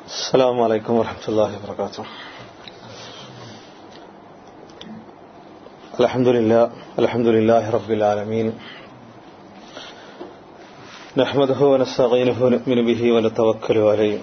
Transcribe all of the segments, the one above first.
السلام عليكم ورحمة الله وبركاته الحمد لله الحمد لله رب العالمين نحمده ونستعينه ونؤمن به ونتوكل عليه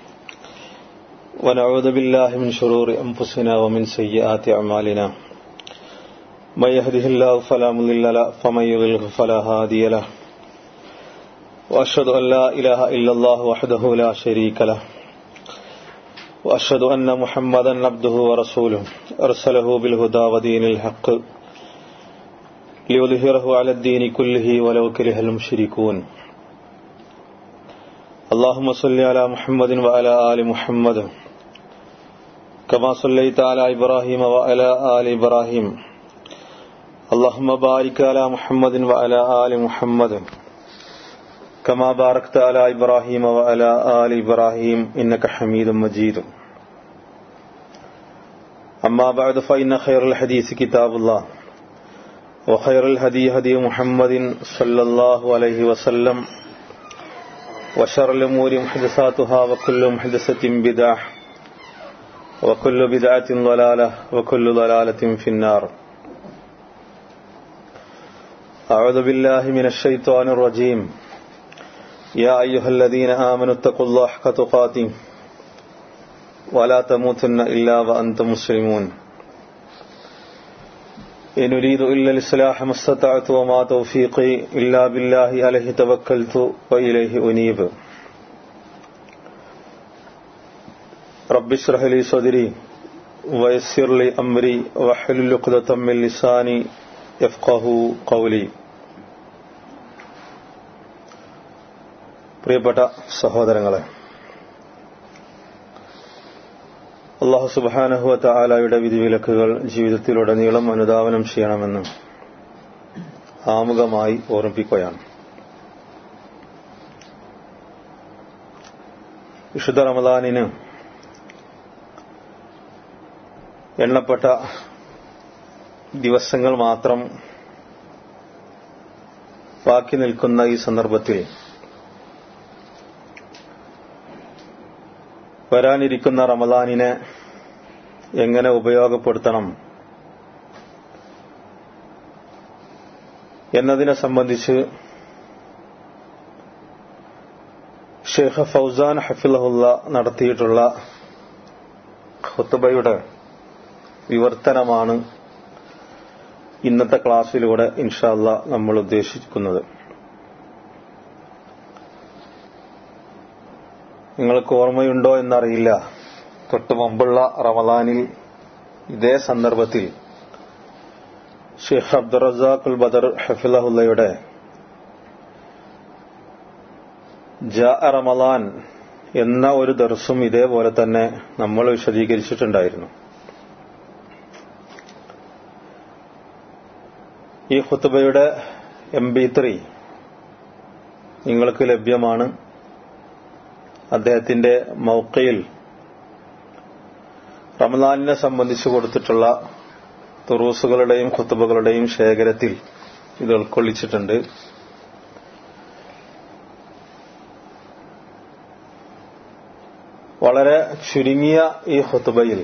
ونعوذ بالله من شرور أنفسنا ومن سيئات أعمالنا من يهده الله فلا مضل له ومن يضلله فلا هادي له وأشهد أن لا إله إلا الله وحده لا شريك له وأشهد أن محمدا عبده ورسوله أرسله بالهدى ودين الحق ليظهره على الدين كله ولو كره المشركون اللهم صل على محمد وعلى آل محمد كما صليت على إبراهيم وعلى آل إبراهيم اللهم بارك على محمد وعلى آل محمد كما باركت على إبراهيم وعلى آل إبراهيم إنك حميد مجيد أما بعد فإن خير الحديث كتاب الله وخير الهدي هدي محمد صلى الله عليه وسلم وشر الأمور محدثاتها وكل محدثة بدعة وكل بدعة ضلالة وكل ضلالة في النار أعوذ بالله من الشيطان الرجيم يا أيها الذين آمنوا اتقوا الله حق تقاته ولا تموتن إلا وأنتم مسلمون إن أريد إلا الإصلاح ما استطعت وما توفيقي إلا بالله عليه توكلت وإليه أنيب رب اشرح لي صدري ويسر لي أمري واحلل عقدة من لساني يفقه قولي പ്രിയപ്പെട്ട സഹോദരങ്ങളെ അള്ളാഹു സുബാനഹുവത്ത ആലായുടെ വിധിവിലക്കുകൾ ജീവിതത്തിലുടനീളം അനുധാവനം ചെയ്യണമെന്ന് ആമുഖമായി ഓർമ്മിപ്പിക്കുകയാണ് വിശുദ്ധ റമദാനിന് എണ്ണപ്പെട്ട ദിവസങ്ങൾ മാത്രം ബാക്കി നിൽക്കുന്ന ഈ സന്ദർഭത്തിൽ വരാനിരിക്കുന്ന റമദാനിനെ എങ്ങനെ ഉപയോഗപ്പെടുത്തണം എന്നതിനെ സംബന്ധിച്ച് ഷെയ്ഖ് ഫൗസാൻ ഹഫിലഹുല്ല നടത്തിയിട്ടുള്ള ഹുത്തുബയുടെ വിവർത്തനമാണ് ഇന്നത്തെ ക്ലാസ്സിലൂടെ ഇൻഷാല്ല നമ്മൾ ഉദ്ദേശിക്കുന്നത് നിങ്ങൾക്ക് ഓർമ്മയുണ്ടോ എന്നറിയില്ല തൊട്ടു മുമ്പുള്ള റമദാനിൽ ഇതേ സന്ദർഭത്തിൽ ഷെയ്ഖ് അബ്ദുറസാഖുൽ ബദർ ഹഫിലഹുല്ലയുടെ ജാ റമദാൻ എന്ന ഒരു ദർസും ഇതേപോലെ തന്നെ നമ്മൾ വിശദീകരിച്ചിട്ടുണ്ടായിരുന്നു ഈ ഖുത്തുബയുടെ എം ബി ത്രീ നിങ്ങൾക്ക് ലഭ്യമാണ് അദ്ദേഹത്തിന്റെ മൗക്കയിൽ റമദാനിനെ സംബന്ധിച്ച് കൊടുത്തിട്ടുള്ള തുറൂസുകളുടെയും ഖുത്തുബകളുടെയും ശേഖരത്തിൽ ഇത് ഉൾക്കൊള്ളിച്ചിട്ടുണ്ട് വളരെ ചുരുങ്ങിയ ഈ ഖുത്തുബയിൽ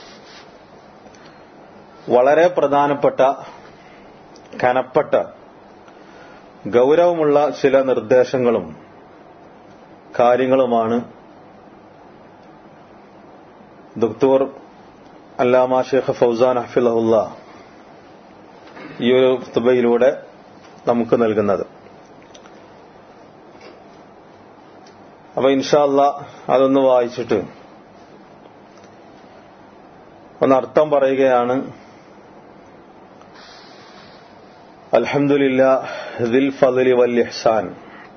വളരെ പ്രധാനപ്പെട്ട കനപ്പെട്ട ഗൌരവമുള്ള ചില നിർദ്ദേശങ്ങളും കാര്യങ്ങളുമാണ് ദക്തൂർ അല്ലാമ ഷേഖ് ഫൗസാൻ ഹഫിലഹുല്ല ഈ ഒരു തുബയിലൂടെ നമുക്ക് നൽകുന്നത് അപ്പൊ ഇൻഷാല്ല അതൊന്ന് വായിച്ചിട്ട് ഒന്ന് അർത്ഥം പറയുകയാണ് അൽഹംദുലില്ല ദിൽ ഫضل والإحسان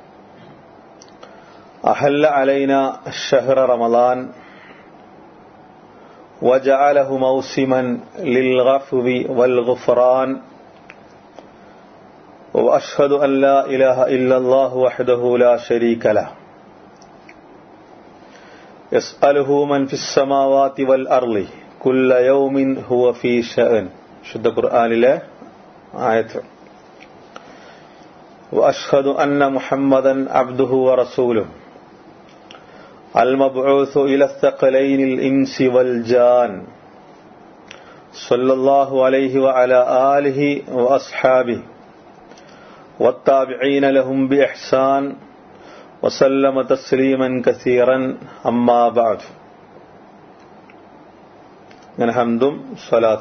أحل علينا شهر رمضان وجعله موسما للغفو والغفران وأشهد أن لا إله إلا الله وحده لا شريك له يسأله من في السماوات والأرض كل يوم هو في شأن شد القرآن له آية وأشهد أن محمدا عبده ورسوله المبعوث إلى الثقلين الإنس والجان صلى الله عليه وعلى آله وأصحابه والتابعين لهم بإحسان وسلم تسليما كثيرا أما بعد من حمد صلاة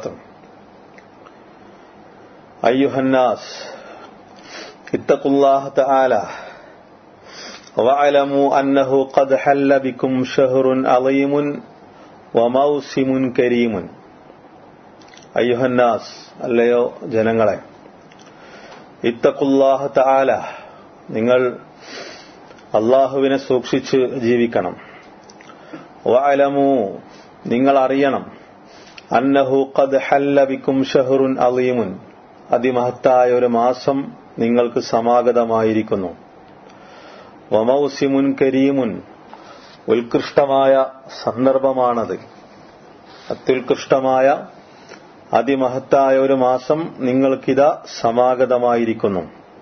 أيها الناس اتقوا الله تعالى واعلموا أنه قد حل بكم شهر عظيم وموسم كريم أيها الناس അല്ലയോ ജനങ്ങളെ ഇത്തക്കുല്ലാഹ താല നിങ്ങൾ അള്ളാഹുവിനെ സൂക്ഷിച്ച് ജീവിക്കണം വഅലമു നിങ്ങൾ അറിയണം അന്നഹു ഖദ് ഹല്ലബിക്കും ഷഹറുൻ അലീമുൻ അതിമഹത്തായ ഒരു മാസം നിങ്ങൾക്ക് സമാഗതമായിരിക്കുന്നു വമൗസിമുൻ കരീമുൻ ഉത്കൃഷ്ടമായ സന്ദർഭമാണത് അത്യുത്കൃഷ്ടമായ അതിമഹത്തായ ഒരു മാസം നിങ്ങൾക്കിതാ സമാഗതമായിരിക്കുന്നു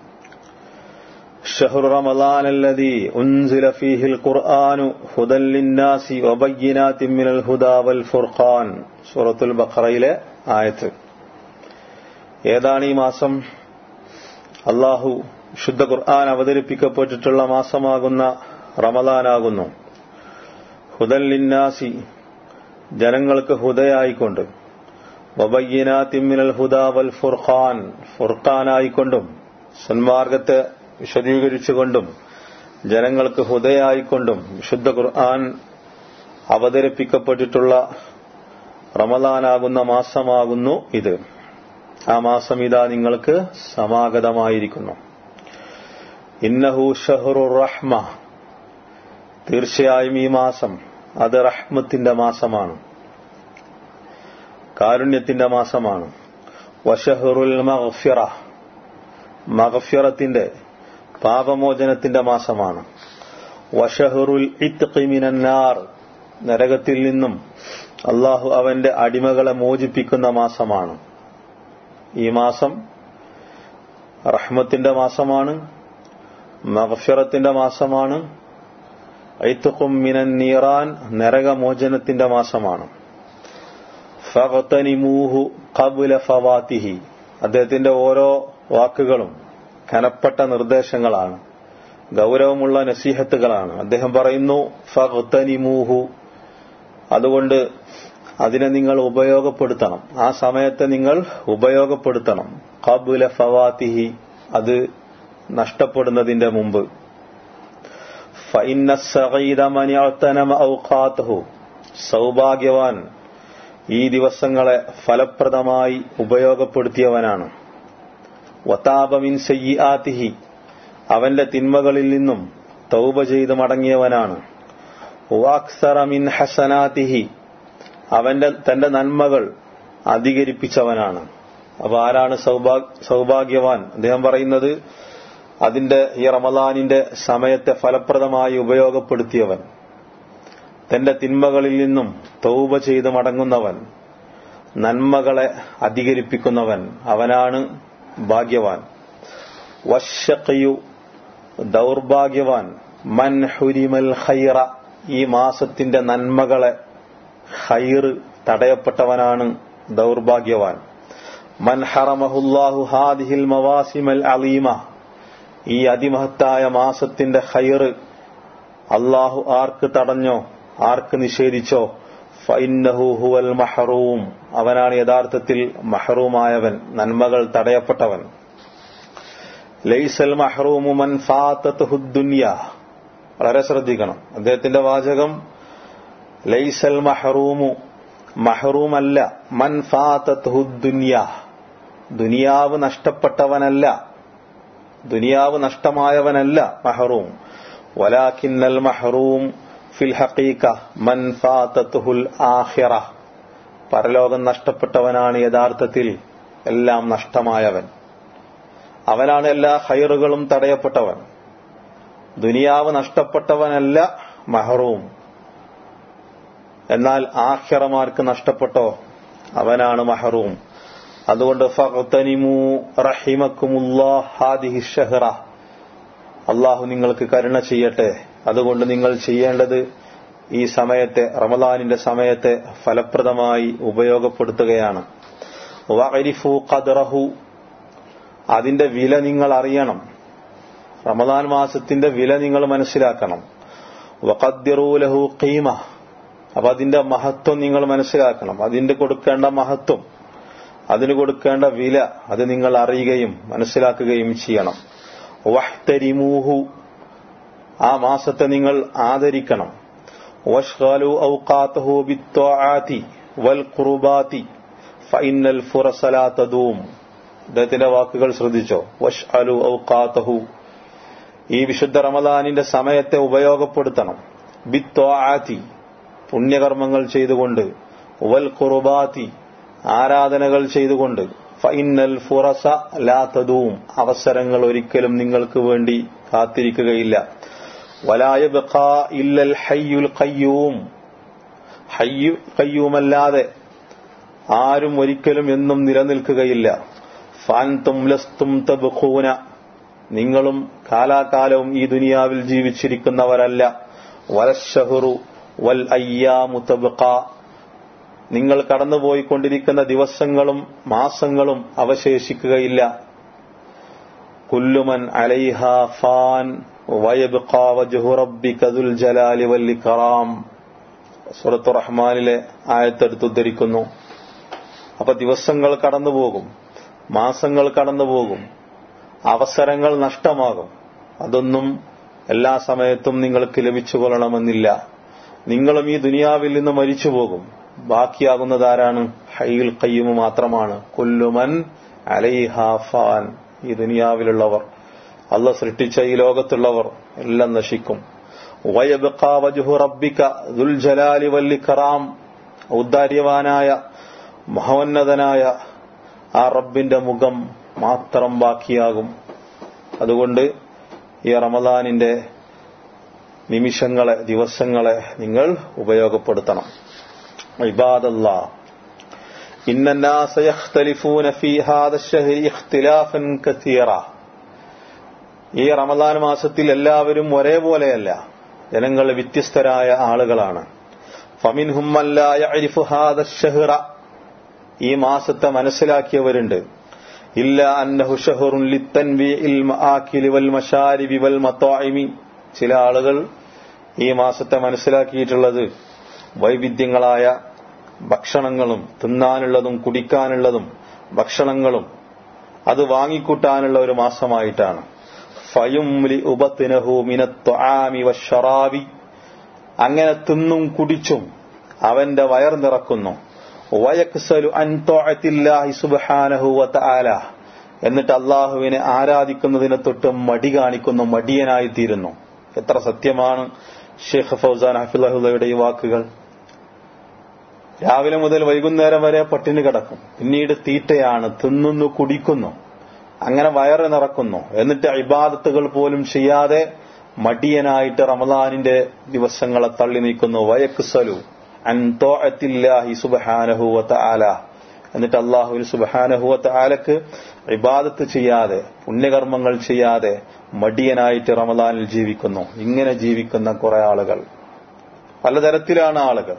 شهر رمضان الذي أنزل فيه القرآن هدى للناس وبينات من الهدى والفرقان سورة البقرة إلى آية ഏതാണ് ഈ മാസം അള്ളാഹു ശുദ്ധ ഖുർആൻ അവതരിപ്പിക്കപ്പെട്ടിട്ടുള്ള മാസമാകുന്ന റമദാനാകുന്നു ഹുദല്ലിന്നാസി ജനങ്ങൾക്ക് ഹുദയായിക്കൊണ്ട് വബയ്യനാത്തിമ്മിനൽ ഹുദ വൽ ഫുർഖാൻ ഫുർഖാനായിക്കൊണ്ടും സന്മാർഗത്തെ വിശദീകരിച്ചുകൊണ്ടും ജനങ്ങൾക്ക് ഹുദയായിക്കൊണ്ടും വിശുദ്ധ ഖുർആൻ അവതരിപ്പിക്കപ്പെട്ടിട്ടുള്ള റമദാനാകുന്ന മാസമാകുന്നു ഇത് ആ മാസം ഇതാ നിങ്ങൾക്ക് സമാഗതമായിരിക്കുന്നു ഇന്നഹു ഷഹറു റഹ്മ തീർച്ചയായും ഈ മാസം അത് റഹ്മത്തിന്റെ മാസമാണ് കാരുണ്യത്തിന്റെ മാസമാണ് വഷഹറുൽ മഗ്ഫിറ മഗ്ഫിറത്തിന്റെ പാപമോചനത്തിന്റെ മാസമാണ് വഷഹറുൽ ഇത്മിനന്നാർ നരകത്തിൽ നിന്നും അള്ളാഹു അവന്റെ അടിമകളെ മോചിപ്പിക്കുന്ന മാസമാണ് ഈ മാസം റഹ്മത്തിന്റെ മാസമാണ് മഗ്ഫിറത്തിന്റെ മാസമാണ് ഐത്തുഖും മിനൻ നീറാൻ നരകമോചനത്തിന്റെ മാസമാണ് ഫഗത്തനിമൂഹു കബുല ഫവാത്തിഹി അദ്ദേഹത്തിന്റെ ഓരോ വാക്കുകളും കനപ്പെട്ട നിർദ്ദേശങ്ങളാണ് ഗൗരവമുള്ള നസീഹത്തുകളാണ് അദ്ദേഹം പറയുന്നു ഫഗത്തനിമൂഹു അതുകൊണ്ട് അതിനെ നിങ്ങൾ ഉപയോഗപ്പെടുത്തണം ആ സമയത്തെ നിങ്ങൾ ഉപയോഗപ്പെടുത്തണം കബുല ഫവാത്തിഹി അത് നഷ്ടപ്പെടുന്നതിന്റെ മുമ്പ് സൗഭാഗ്യവാൻ ഈ ദിവസങ്ങളെ ഫലപ്രദമായി ഉപയോഗപ്പെടുത്തിയവനാണ് വതാബമിൻ സയ്യാത്തിഹി അവന്റെ തിന്മകളിൽ നിന്നും തൗബ ചെയ്ത് മടങ്ങിയവനാണ് വാക്സറമിൻ ഹസനാത്തിഹി അവന്റെ തന്റെ നന്മകൾ അധികരിപ്പിച്ചവനാണ് അപ്പൊ ആരാണ് സൗഭാഗ്യവാൻ അദ്ദേഹം പറയുന്നത് അതിന്റെ ഈ റമദാനിന്റെ സമയത്തെ ഫലപ്രദമായി ഉപയോഗപ്പെടുത്തിയവൻ തന്റെ തിന്മകളിൽ നിന്നും തൗബ ചെയ്ത് മടങ്ങുന്നവൻ നന്മകളെ അധികരിപ്പിക്കുന്നവൻ അവനാണ് ഭാഗ്യവാൻ വശക്കയു ദൗർഭാഗ്യവാൻ മൻ ഹുരിമൽ ഖൈറ ഈ മാസത്തിന്റെ നന്മകളെ ഖൈർ തടയപ്പെട്ടവനാണ് ദൗർഭാഗ്യവാൻ മൻ ഹറമഹുല്ലാഹു ഹാദിഹിൽ മവാസിമൽ അലീമ ഈ അതിമഹത്തായ മാസത്തിന്റെ ഖൈർ അള്ളാഹു ആർക്ക് തടഞ്ഞോ ആർക്ക് നിഷേധിച്ചോ ഫൈന്നഹു ഹുവൽ മഹറൂം അവനാണ് യഥാർത്ഥത്തിൽ മഹറൂമായവൻ നന്മകൾ തടയപ്പെട്ടവൻ ലൈസൽ മഹറൂമു മൻ ഫാത്തത്ഹു ദുനിയ വളരെ ശ്രദ്ധിക്കണം അദ്ദേഹത്തിന്റെ വാചകം ലൈസൽ മഹറൂമു മഹറൂമല്ല മൻ ഫാത്തത്ഹു ദുനിയ ദുനിയാവ് നഷ്ടപ്പെട്ടവനല്ല ദുനിയാവ് നഷ്ടമായവനല്ല മഹറൂം വലാക്കിന്നൽ മഹറൂം ഫിൽ ഹഖീക മൻ ഫാത്തത്തുഹുൽ ആഖിറ പരലോകം നഷ്ടപ്പെട്ടവനാണ് യഥാർത്ഥത്തിൽ എല്ലാം നഷ്ടമായവൻ അവനാണ് എല്ലാ ഹൈറുകളും തടയപ്പെട്ടവൻ ദുനിയാവ് നഷ്ടപ്പെട്ടവനല്ല മഹറൂം എന്നാൽ ആഖിറമാർക്ക് നഷ്ടപ്പെട്ടോ അവനാണ് മഹറൂം അതുകൊണ്ട് ഫഖ്തനിമു റഹിമക്കുമുല്ലാഹ് ഹാദിഹി ഷഹ്റ അള്ളാഹു നിങ്ങൾക്ക് കരുണ ചെയ്യട്ടെ അതുകൊണ്ട് നിങ്ങൾ ചെയ്യേണ്ടത് ഈ സമയത്തെ റമദാനിന്റെ സമയത്തെ ഫലപ്രദമായി ഉപയോഗപ്പെടുത്തുകയാണ് വഅരിഫു ഖദ്റഹു അതിന്റെ വില നിങ്ങൾ അറിയണം റമദാൻ മാസത്തിന്റെ വില നിങ്ങൾ മനസ്സിലാക്കണം വഖദ്ദിറൂലഹു ഖീമ അപ്പൊ അതിന്റെ മഹത്വം നിങ്ങൾ മനസ്സിലാക്കണം അതിന്റെ കൊടുക്കേണ്ട മഹത്വം അതിന് കൊടുക്കേണ്ട വില അത് നിങ്ങൾ അറിയുകയും മനസ്സിലാക്കുകയും ചെയ്യണം വഹ്തരിമൂഹു ആ മാസത്തെ നിങ്ങൾ ആദരിക്കണം വഷ്ഗാലു ഔഖാത്തഹു ബിത്വാആതി വൽ ഖുർബാതി ഫഇന്നൽ ഫുറസലാ തദൂം അദ്ദേഹത്തിന്റെ വാക്കുകൾ ശ്രദ്ധിച്ചോ വഷ് അലു ഔഖാത്തഹു ഈ വിശുദ്ധ റമദാനിന്റെ സമയത്തെ ഉപയോഗപ്പെടുത്തണം ബിത്വാആതി പുണ്യകർമ്മങ്ങൾ ചെയ്തുകൊണ്ട് വൽ ഖുർബാതി ആരാധനകൾ ചെയ്തുകൊണ്ട് ഫൈനൽ ഫുറസ ലാ തദൂം അവസരങ്ങൾ ഒരിക്കലും നിങ്ങൾക്ക് വേണ്ടി കാത്തിരിക്കുകയില്ല വലായ ഇല്ലൽ ഹയ്യുൽ ഖയ്യൂം ഹയ്യു ഖയ്യൂമല്ലാതെ ആരും ഒരിക്കലും എന്നും നിലനിൽക്കുകയില്ല ഫാൻതും ലസ്തും തബ്ഖൂന നിങ്ങളും കാലാകാലവും ഈ ദുനിയാവിൽ ജീവിച്ചിരിക്കുന്നവരല്ല വലശഹുറു വൽ അയ്യാമു തബ്ഖ നിങ്ങൾ കടന്നുപോയിക്കൊണ്ടിരിക്കുന്ന ദിവസങ്ങളും മാസങ്ങളും അവശേഷിക്കുകയില്ല കുല്ലുമൻ അലൈഹ ഫാൻ വയബ്ഖാ വജ്ഹു റബ്ബിക ദുൽ ജലാലി വൽ ഇക്റാം സൂറത്തു റഹ്മാനിലെ ആയത്തെടുത്ത് ഉദ്ധരിക്കുന്നു അപ്പൊ ദിവസങ്ങൾ കടന്നുപോകും മാസങ്ങൾ കടന്നുപോകും അവസരങ്ങൾ നഷ്ടമാകും അതൊന്നും എല്ലാ സമയത്തും നിങ്ങൾക്ക് ലഭിച്ചു കൊള്ളണമെന്നില്ല നിങ്ങളും ഈ ദുനിയാവിൽ നിന്ന് മരിച്ചു പോകും ബാക്കിയാകുന്നത് ആരാണ് ഹൈൽ കയ്യുമ മാത്രമാണ് കൊല്ലുമൻ അലൈഹാഫാൻ ഈ ദുനിയാവിലുള്ളവർ അല്ല സൃഷ്ടിച്ച ഈ ലോകത്തുള്ളവർ എല്ലാം നശിക്കും ജലാലി വല്ലിക്കറാം ഔദാര്യവാനായ മഹോന്നതനായ ആ റബ്ബിന്റെ മുഖം മാത്രം ബാക്കിയാകും അതുകൊണ്ട് ഈ റമദാനിന്റെ നിമിഷങ്ങളെ ദിവസങ്ങളെ നിങ്ങൾ ഉപയോഗപ്പെടുത്തണം عباد الله إن الناس يختلفون في هذا الشهر اختلافا كثيرا ഈ റമദാൻ മാസത്തിൽ എല്ലാവരും ഒരേപോലെയല്ല ജനങ്ങൾ വ്യത്യസ്തരായ ആളുകളാണ് ഫമിൻഹും ഷഹ്റ ഈ മാസത്തെ മനസ്സിലാക്കിയവരുണ്ട് ഇല്ല അന്നഹു ഷഹറുൻ ലിത്തൻവിഇൽ മആകിലി വൽ മശാരിബി വൽ മത്താഇമി ചില ആളുകൾ ഈ മാസത്തെ മനസ്സിലാക്കിയിട്ടുള്ളത് വൈവിധ്യങ്ങളായ ഭക്ഷണങ്ങളും തിന്നാനുള്ളതും കുടിക്കാനുള്ളതും ഭക്ഷണങ്ങളും അത് വാങ്ങിക്കൂട്ടാനുള്ള ഒരു മാസമായിട്ടാണ് ഫയുംലി ഉപത്തിനഹു മിനത്വാമി വഷറാബി അങ്ങനെ തിന്നും കുടിച്ചും അവന്റെ വയർ നിറക്കുന്നു വയക്സലു അൻതോഅത്തില്ലാഹി സുബ്ഹാനഹു വതആല എന്നിട്ട് അള്ളാഹുവിനെ ആരാധിക്കുന്നതിനെ തൊട്ട് മടി കാണിക്കുന്നു മടിയനായി തീരുന്നു എത്ര സത്യമാണ് ഷെയ്ഖ് ഫൗസാൻ ഹഫിള്ളയുടെ ഈ വാക്കുകൾ രാവിലെ മുതൽ വൈകുന്നേരം വരെ പട്ടിണി കിടക്കും പിന്നീട് തീറ്റയാണ് തിന്നുന്നു കുടിക്കുന്നു അങ്ങനെ വയറ് നിറക്കുന്നു എന്നിട്ട് ഇബാദത്തുകൾ പോലും ചെയ്യാതെ മടിയനായിട്ട് റമദാനിന്റെ ദിവസങ്ങളെ തള്ളി നീക്കുന്നു വയക്കുസലു അൻതോഅത്തില്ലാഹി സുബഹാനഹുവത്ത ആല എന്നിട്ട് അള്ളാഹുവിൽ സുബഹാനഹുവത്ത ആലക്ക് ഇബാദത്ത് ചെയ്യാതെ പുണ്യകർമ്മങ്ങൾ ചെയ്യാതെ മടിയനായിട്ട് റമദാനിൽ ജീവിക്കുന്നു ഇങ്ങനെ ജീവിക്കുന്ന കുറെ ആളുകൾ പലതരത്തിലാണ് ആളുകൾ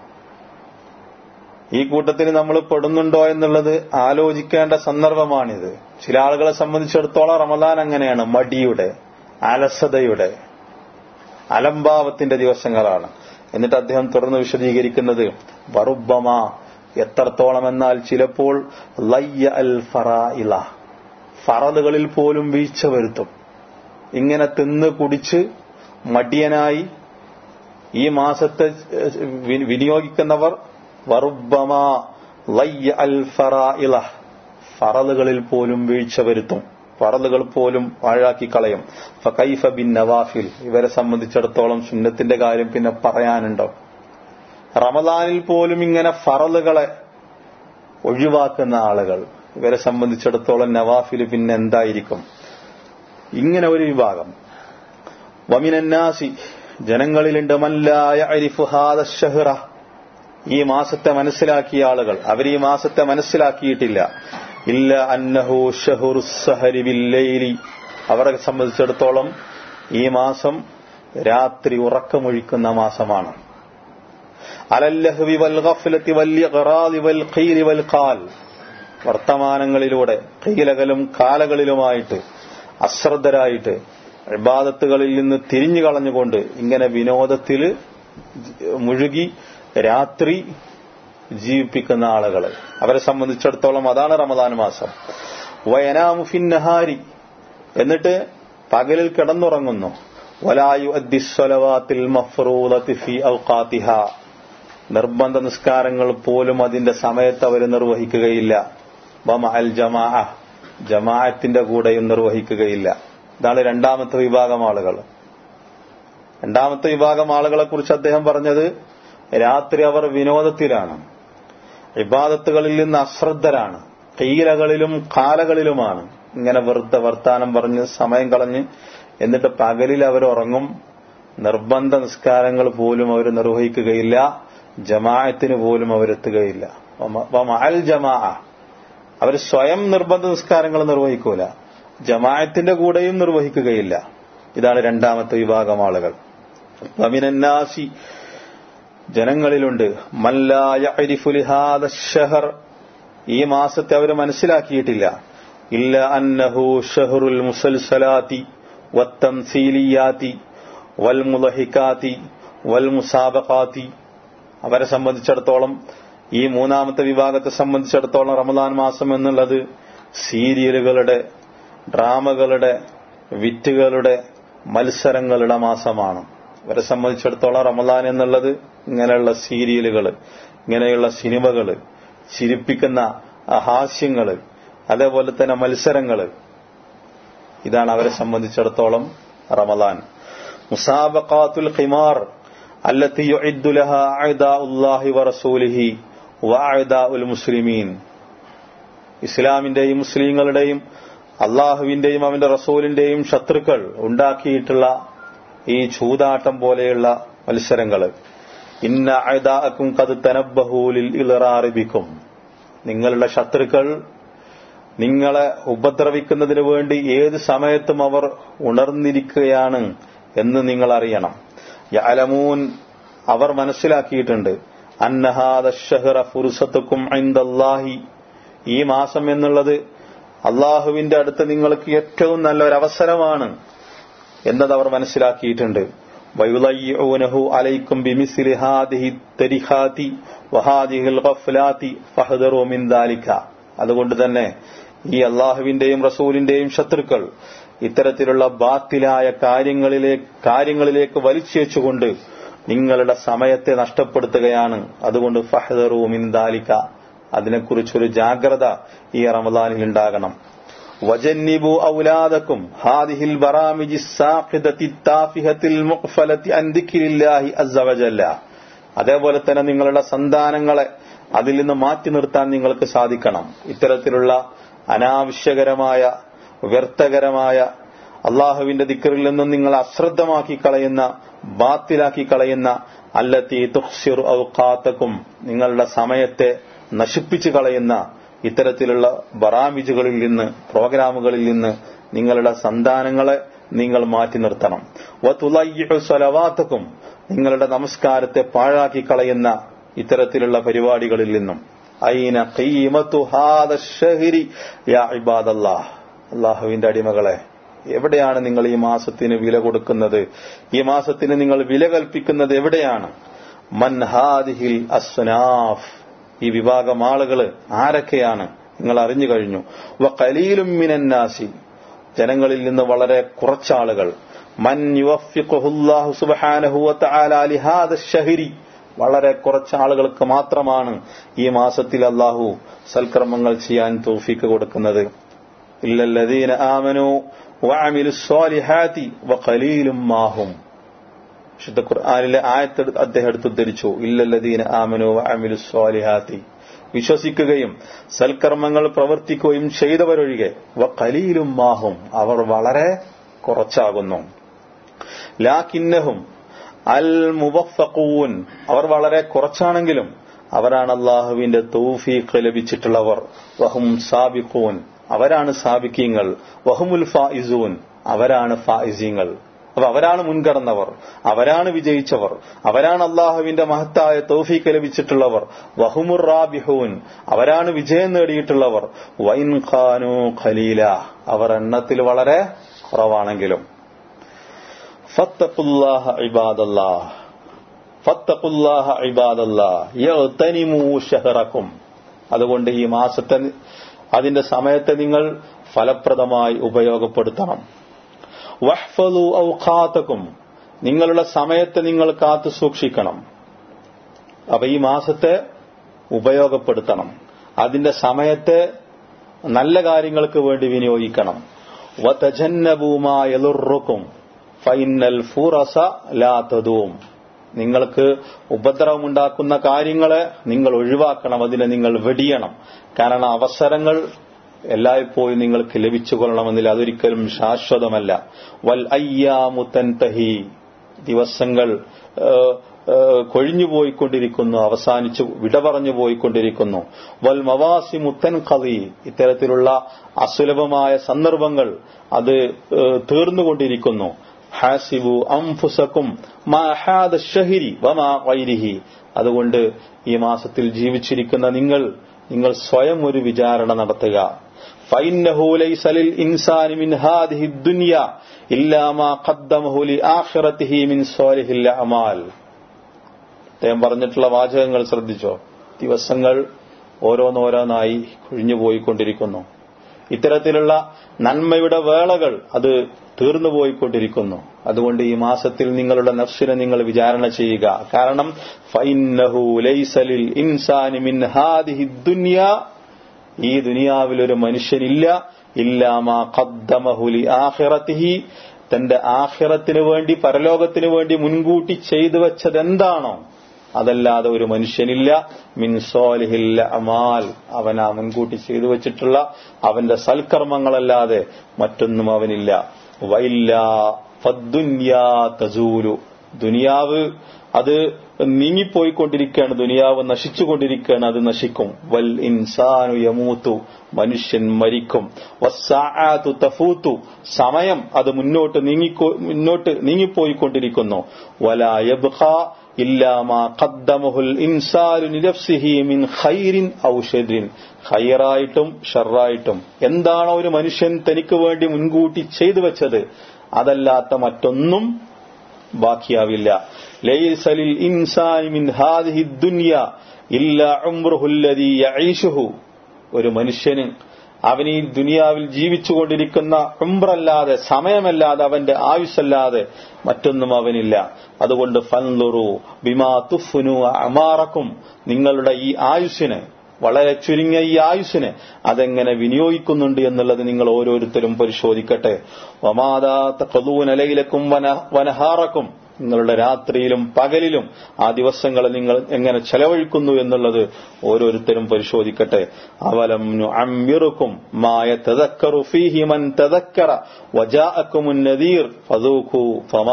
ഈ കൂട്ടത്തിൽ നമ്മൾ പെടുന്നുണ്ടോ എന്നുള്ളത് ആലോചിക്കേണ്ട സന്ദർഭമാണിത് ചില ആളുകളെ സംബന്ധിച്ചിടത്തോളം റമദാൻ അങ്ങനെയാണ് മടിയുടെ അലസതയുടെ അലംഭാവത്തിന്റെ ദിവസങ്ങളാണ് എന്നിട്ട് അദ്ദേഹം തുറന്ന് വിശദീകരിക്കുന്നത് വറുബമ എത്രത്തോളം എന്നാൽ ചിലപ്പോൾ ലയ്യ അൽ ഫറായില ഫറലുകളിൽ പോലും വീഴ്ച വരുത്തും ഇങ്ങനെ തിന്ന് കുടിച്ച് മടിയനായി ഈ മാസത്തെ വിനിയോഗിക്കുന്നവർ വറുബമ ലയ്യ അൽ ഫറായില ഫറലുകളിൽ പോലും വീഴ്ച വരുത്തും ഫറലുകൾ പോലും പാഴാക്കി കളയും ഫൈഫ ബിൻ നവാഫിൽ ഇവരെ സംബന്ധിച്ചിടത്തോളം സുന്നത്തിന്റെ കാര്യം പിന്നെ പറയാനുണ്ടോ റമദാനിൽ പോലും ഇങ്ങനെ ഫറലുകളെ ഒഴിവാക്കുന്ന ആളുകൾ ഇവരെ സംബന്ധിച്ചിടത്തോളം നവാഫിൽ പിന്നെ എന്തായിരിക്കും ഇങ്ങനെ ഒരു വിഭാഗം വമിനന്നാസി ജനങ്ങളിലുണ്ട് മല്ലായ അരിഫുഹാദ ഷഹ്റ ഈ മാസത്തെ മനസ്സിലാക്കിയ ആളുകൾ അവർ ഈ മാസത്തെ മനസ്സിലാക്കിയിട്ടില്ല ഇല്ല അന്നഹു ഷഹുറുസഹരിബില്ലൈലി അവരെ സംബന്ധിച്ചിടത്തോളം ഈ മാസം രാത്രി ഉറക്കമൊഴിക്കുന്ന മാസമാണ് അലല്ലഹ്വി വൽ ഗഫ്ലത്തി വൽ ഇഗ്റാദി വൽ ഖീരി വൽ ഖാൽ വർത്തമാനങ്ങളിലൂടെ കീലകലും കാലകളിലുമായിട്ട് അശ്രദ്ധരായിട്ട് ഇബാദത്തുകളിൽ നിന്ന് തിരിഞ്ഞു കളഞ്ഞുകൊണ്ട് ഇങ്ങനെ വിനോദത്തിൽ മുഴുകി രാത്രി ജീവിപ്പിക്കുന്ന ആളുകൾ അവരെ സംബന്ധിച്ചിടത്തോളം അതാണ് റമദാൻ മാസം വയനാമുഫിൻ നഹാരി എന്നിട്ട് പകലിൽ കിടന്നുറങ്ങുന്നു വലായു അദ്ദിസ്വലവാത്തിൽ മഫ്റൂദത്തി ഫി ഔഖാത്തിഹ നിർബന്ധ നിസ്കാരങ്ങൾ പോലും അതിന്റെ സമയത്ത് അവർ നിർവഹിക്കുകയില്ല ബമഅൽ ജമാ ജമാഅത്തിന്റെ കൂടെയും നിർവഹിക്കുകയില്ല ഇതാണ് രണ്ടാമത്തെ വിഭാഗം ആളുകൾ രണ്ടാമത്തെ വിഭാഗം ആളുകളെ കുറിച്ച് അദ്ദേഹം പറഞ്ഞത് രാത്രി അവർ വിനോദത്തിലാണ് ഇബാദത്തുകളിൽ നിന്ന് അശ്രദ്ധരാണ് കീലകളിലും കാലകളിലുമാണ് ഇങ്ങനെ വെറുതെ വർത്താനം പറഞ്ഞ് സമയം കളഞ്ഞ് എന്നിട്ട് പകലിൽ അവർ ഉറങ്ങും നിർബന്ധ നിസ്കാരങ്ങൾ പോലും അവർ നിർവഹിക്കുകയില്ല ജമാഅത്തിന് പോലും അവരെത്തുകയില്ല അൽ ജമാ അവർ സ്വയം നിർബന്ധ നിസ്കാരങ്ങൾ നിർവഹിക്കൂല ജമാഅത്തിന്റെ കൂടെയും നിർവഹിക്കുകയില്ല ഇതാണ് രണ്ടാമത്തെ വിഭാഗം ആളുകൾ വമിനന്നാസി ജനങ്ങളിലുണ്ട് മല്ലായഹർ ഈ മാസത്തെ അവർ മനസ്സിലാക്കിയിട്ടില്ല ഇല്ല അന്നഹു ഷഹറുൽ മുസൽസലാത്തി വത്തംസീലിയാത്തി വൽ മുലഹിക്കാത്തി വൽ മുസാബക്കാത്തി അവരെ സംബന്ധിച്ചിടത്തോളം ഈ മൂന്നാമത്തെ വിഭാഗത്തെ സംബന്ധിച്ചിടത്തോളം റമദാൻ മാസം എന്നുള്ളത് സീരിയലുകളുടെ ഡ്രാമകളുടെ വിറ്റുകളുടെ മത്സരങ്ങളുടെ മാസമാണ് അവരെ സംബന്ധിച്ചിടത്തോളം റമദാൻ എന്നുള്ളത് ഇങ്ങനെയുള്ള സീരിയലുകൾ ഇങ്ങനെയുള്ള സിനിമകൾ ചിരിപ്പിക്കുന്ന ഹാസ്യങ്ങൾ അതേപോലെ തന്നെ മത്സരങ്ങൾ ഇതാണ് അവരെ സംബന്ധിച്ചിടത്തോളം റമദാൻ മുസാബഖാത്തുൽ ഖിമാർ التي يعد لها أعداء الله ورسوله وأعداء المسلمين ഇസ്ലാമിന്റെയും മുസ്ലിങ്ങളുടെയും അള്ളാഹുവിന്റെയും അവന്റെ റസൂലിന്റെയും ശത്രുക്കൾ ഉണ്ടാക്കിയിട്ടുള്ള ഈ ചൂതാട്ടം പോലെയുള്ള മത്സരങ്ങൾ ഇന്ന അഴുതാക്കും കത് തനബഹൂലിൽ ഇളറാറിബിക്കും നിങ്ങളുടെ ശത്രുക്കൾ നിങ്ങളെ ഉപദ്രവിക്കുന്നതിന് വേണ്ടി ഏത് സമയത്തും അവർ ഉണർന്നിരിക്കുകയാണ് എന്ന് നിങ്ങൾ അറിയണം യഅലമൂൻ അവർ മനസ്സിലാക്കിയിട്ടുണ്ട് അന്നഹാദ ഷഹറ ഫുർസത്തുക്കും ഐന്ദല്ലാഹി ഈ മാസം എന്നുള്ളത് അള്ളാഹുവിന്റെ അടുത്ത് നിങ്ങൾക്ക് ഏറ്റവും നല്ല ഒരു അവസരമാണ് എന്നത് അവർ മനസ്സിലാക്കിയിട്ടുണ്ട് വയുലയ്യൂനഹു അലൈക്കും ബിമിസ്ലി ഹാദിഹി തരിഹാതി വഹാദിഹിൽ ഗഫ്ലാതി ഫഹദറു മിൻ ദാലിക അതുകൊണ്ട് തന്നെ ഈ അള്ളാഹുവിന്റെയും റസൂലിന്റെയും ശത്രുക്കൾ ഇത്തരത്തിലുള്ള ബാത്തിലായ കാര്യങ്ങളിലേക്ക് കാര്യങ്ങളിലേക്ക് വലിച്ചേച്ചുകൊണ്ട് നിങ്ങളുടെ സമയത്തെ നഷ്ടപ്പെടുത്തുകയാണ് അതുകൊണ്ട് ഫഹദറു മിൻ ദാലിക അതിനെക്കുറിച്ചൊരു ജാഗ്രത ഈ റമദാനിൽ ഉണ്ടാകണം വജന്നിബു ഔലാദക്കും ഹാദിഹിൽ ബറാമിജി സാഖിദത്തി താഫിഹത്തിൽ മുഖ്ഫലത്തി അന്തിക്കിലില്ലാഹി അസ്സവജല്ല അതേപോലെ തന്നെ നിങ്ങളുടെ സന്താനങ്ങളെ അതിൽ നിന്ന് മാറ്റി നിർത്താൻ നിങ്ങൾക്ക് സാധിക്കണം ഇത്തരത്തിലുള്ള അനാവശ്യകരമായ വ്യർത്ഥകരമായ അള്ളാഹുവിന്റെ ദിക്കറിൽ നിന്നും നിങ്ങൾ അശ്രദ്ധമാക്കി കളയുന്ന ബാത്തിലാക്കി കളയുന്ന അല്ലത്തി തുഹ്സിർ ഔഖാത്തക്കും നിങ്ങളുടെ സമയത്തെ നശിപ്പിച്ചു കളയുന്ന ഇത്തരത്തിലുള്ള ബറാമിജുകളിൽ നിന്ന് പ്രോഗ്രാമുകളിൽ നിന്ന് നിങ്ങളുടെ സന്താനങ്ങളെ നിങ്ങൾ മാറ്റി നിർത്തണം സ്വലവാത്തക്കും നിങ്ങളുടെ നമസ്കാരത്തെ പാഴാക്കി കളയുന്ന ഇത്തരത്തിലുള്ള പരിപാടികളിൽ നിന്നും ഐന അള്ളാഹുവിന്റെ അടിമകളെ എവിടെയാണ് നിങ്ങൾ ഈ മാസത്തിന് വില കൊടുക്കുന്നത് ഈ മാസത്തിന് നിങ്ങൾ വില കൽപ്പിക്കുന്നത് എവിടെയാണ് മൻഹാദിഹിൽ അസ്നാഫ് ഈ വിഭാഗം ആളുകൾ ആരൊക്കെയാണ് നിങ്ങൾ അറിഞ്ഞു കഴിഞ്ഞു വ കലീലും മിനന്നാസി ജനങ്ങളിൽ നിന്ന് വളരെ കുറച്ചാളുകൾ മൻ യുവഫിഖുല്ലാഹു സുബ്ഹാനഹു വതആല ലിഹാദ ഷഹരി വളരെ കുറച്ച് ആളുകൾക്ക് മാത്രമാണ് ഈ മാസത്തിൽ അള്ളാഹു സൽക്കർമ്മങ്ങൾ ചെയ്യാൻ തൗഫീക്ക് കൊടുക്കുന്നത് ഇല്ലല്ലദീന ആമനു വഅമിലു സ്വാലിഹാതി വഖലീലും മാഹും വിശുദ്ധ ഖുർആനിലെ ആയത്ത് അദ്ദേഹം എടുത്ത് ഉദ്ധരിച്ചു ഇല്ലല്ലദീന ആമനു വഅമിലു സ്വാലിഹാതി വിശ്വസിക്കുകയും സൽക്കർമ്മങ്ങൾ പ്രവർത്തിക്കുകയും ചെയ്തവരൊഴികെ വഖലീലും മാഹും അവർ വളരെ കുറച്ചാകുന്നു ലാക്കിന്നഹും അൽ മുബഫഖൂൻ അവർ വളരെ കുറച്ചാണെങ്കിലും അവരാണ് അള്ളാഹുവിന്റെ തൗഫീഖ് ലഭിച്ചിട്ടുള്ളവർ വഹും സാബിഖൂൻ അവരാണ് സാബിക്കീങ്ങൾ വഹുമുൽ ഫായിസൂൻ അവരാണ് ഫായിസീങ്ങൾ അപ്പൊ അവരാണ് മുൻകടന്നവർ അവരാണ് വിജയിച്ചവർ അവരാണ് അള്ളാഹുവിന്റെ മഹത്തായ തൗഫീക്ക് ലഭിച്ചിട്ടുള്ളവർ വഹുമുർ റാബിഹൂൻ അവരാണ് വിജയം നേടിയിട്ടുള്ളവർ വൈൻ ഖാനു ഖലീല അവർ എണ്ണത്തിൽ വളരെ കുറവാണെങ്കിലും ഫത്തഖുല്ലാഹ ഇബാദല്ലാഹ് ഫത്തഖുല്ലാഹ ഇബാദല്ലാഹ് യഗ്തനിമൂ ഷഹറക്കും അതുകൊണ്ട് ഈ മാസത്തെ അതിന്റെ സമയത്തെ നിങ്ങൾ ഫലപ്രദമായി ഉപയോഗപ്പെടുത്തണം വഹ്ഫലു ഔഖാത്തക്കും നിങ്ങളുടെ സമയത്തെ നിങ്ങൾ കാത്തു സൂക്ഷിക്കണം അപ്പൊ ഈ മാസത്തെ ഉപയോഗപ്പെടുത്തണം അതിന്റെ സമയത്തെ നല്ല കാര്യങ്ങൾക്ക് വേണ്ടി വിനിയോഗിക്കണം വതജന്നബൂമായലുറുക്കും ഫൈനൽ ഫുറസ ലാ തദൂം നിങ്ങൾക്ക് ഉപദ്രവമുണ്ടാക്കുന്ന കാര്യങ്ങളെ നിങ്ങൾ ഒഴിവാക്കണം അതിനെ നിങ്ങൾ വെടിയണം കാരണം അവസരങ്ങൾ എല്ലായ്പ്പോഴും നിങ്ങൾക്ക് ലഭിച്ചു കൊള്ളണമെന്നില്ല അതൊരിക്കലും ശാശ്വതമല്ല വൽ അയ്യാമുത്തൻതഹി ദിവസങ്ങൾ കൊഴിഞ്ഞുപോയിക്കൊണ്ടിരിക്കുന്നു അവസാനിച്ചു വിട പറഞ്ഞു പോയിക്കൊണ്ടിരിക്കുന്നു വൽ മവാസി മുത്തൻ കവി ഇത്തരത്തിലുള്ള അസുലഭമായ സന്ദർഭങ്ങൾ അത് തീർന്നുകൊണ്ടിരിക്കുന്നു ഹാസിബു അംഫുസക്കും ഷഹിരി വമാ വൈരിഹി അതുകൊണ്ട് ഈ മാസത്തിൽ ജീവിച്ചിരിക്കുന്ന നിങ്ങൾ നിങ്ങൾ സ്വയം ഒരു വിചാരണ നടത്തുക ഫൈന്നഹു ലൈസ ലിൽ ഇൻസാനി മിൻ ഹാദിഹി ദുനിയ ഇല്ലാ മാ ഖദ്ദമഹു ലി ആഖിറതിഹി മിൻ സ്വാലിഹിൽ അമാൽ അദ്ദേഹം പറഞ്ഞിട്ടുള്ള വാചകങ്ങൾ ശ്രദ്ധിച്ചോ ദിവസങ്ങൾ ഓരോന്നോരോന്നായി കൊഴിഞ്ഞുപോയിക്കൊണ്ടിരിക്കുന്നു ഇത്തരത്തിലുള്ള നന്മയുടെ വേളകൾ അത് തീർന്നുപോയിക്കൊണ്ടിരിക്കുന്നു അതുകൊണ്ട് ഈ മാസത്തിൽ നിങ്ങളുടെ നഫ്സിനെ നിങ്ങൾ വിചാരണ ചെയ്യുക കാരണം ഫൈന്നഹു ലൈസലിൽ ഇൻസാനി മിൻ ഹാദിഹി ദുനിയ ഈ ദുനിയാവിൽ ഒരു മനുഷ്യനില്ല ഇല്ലാമാ ഖദ്ദമഹുലി ആഖിറത്തിഹി തന്റെ ആഖിറത്തിന് വേണ്ടി പരലോകത്തിന് വേണ്ടി മുൻകൂട്ടി ചെയ്തു വെച്ചത് എന്താണോ അതല്ലാതെ ഒരു മനുഷ്യനില്ല മിൻ സോലിഹില്ല അമാൽ അവൻ ആ മുൻകൂട്ടി ചെയ്തു വെച്ചിട്ടുള്ള അവന്റെ സൽക്കർമ്മങ്ങളല്ലാതെ മറ്റൊന്നും അവനില്ല വൈല്ല ഫദ്ദുന്യാ തസൂലു ദുനിയാവ് അത് നീങ്ങിപ്പോയിക്കൊണ്ടിരിക്കുകയാണ് ദുനിയാവ് നശിച്ചുകൊണ്ടിരിക്കുകയാണ് അത് നശിക്കും വൽ ഇൻസാനു യമൂത്തു മനുഷ്യൻ മരിക്കും വസ്സാഅത്തു തഫൂത്തു സമയം അത് മുന്നോട്ട് നീങ്ങിക്കോ മുന്നോട്ട് നീങ്ങിപ്പോയിക്കൊണ്ടിരിക്കുന്നു വലാ യബ്ഖ ഇല്ലാ മാ ഖദ്ദമഹുൽ ഇൻസാനു ലിനഫ്സിഹി മിൻ ഖൈറിൻ ഔ ഷർറിൻ ഖൈറായിട്ടും ഷർറായിട്ടും എന്താണോ ഒരു മനുഷ്യൻ തനിക്ക് വേണ്ടി മുൻകൂട്ടി ചെയ്തു വെച്ചത് അതല്ലാത്ത മറ്റൊന്നും ബാക്കിയാവില്ല ലൈസലിൽ ഇൻസാനി മിൻ ഹാദിഹി ദുനിയ ഇല്ല ഉംറുഹുല്ലദീ യഈഷുഹു ഒരു മനുഷ്യന് അവൻ ഈ ദുനിയാവിൽ ജീവിച്ചുകൊണ്ടിരിക്കുന്ന ഉംറല്ലാതെ സമയമല്ലാതെ അവന്റെ ആയുസ്സല്ലാതെ മറ്റൊന്നും അവനില്ല അതുകൊണ്ട് ഫൻലുറു ബിമാ തുഫുനു അമാറക്കും നിങ്ങളുടെ ഈ ആയുസ്സിന് വളരെ ചുരുങ്ങിയ ഈ ആയുസ്സിന് അതെങ്ങനെ വിനിയോഗിക്കുന്നുണ്ട് എന്നുള്ളത് നിങ്ങൾ ഓരോരുത്തരും പരിശോധിക്കട്ടെ വമാതാ തഖദൂനലൈലക്കും വനഹാറക്കും നിങ്ങളുടെ രാത്രിയിലും പകലിലും ആ ദിവസങ്ങളെ നിങ്ങൾ എങ്ങനെ ചെലവഴിക്കുന്നു എന്നുള്ളത് ഓരോരുത്തരും പരിശോധിക്കട്ടെ അവലം അമ്മിറുക്കും മായ തദക്കറു ഫീഹി മൻ തദക്കറ വജാഅക്കുമുൻ നദീർ ഫദൂഖു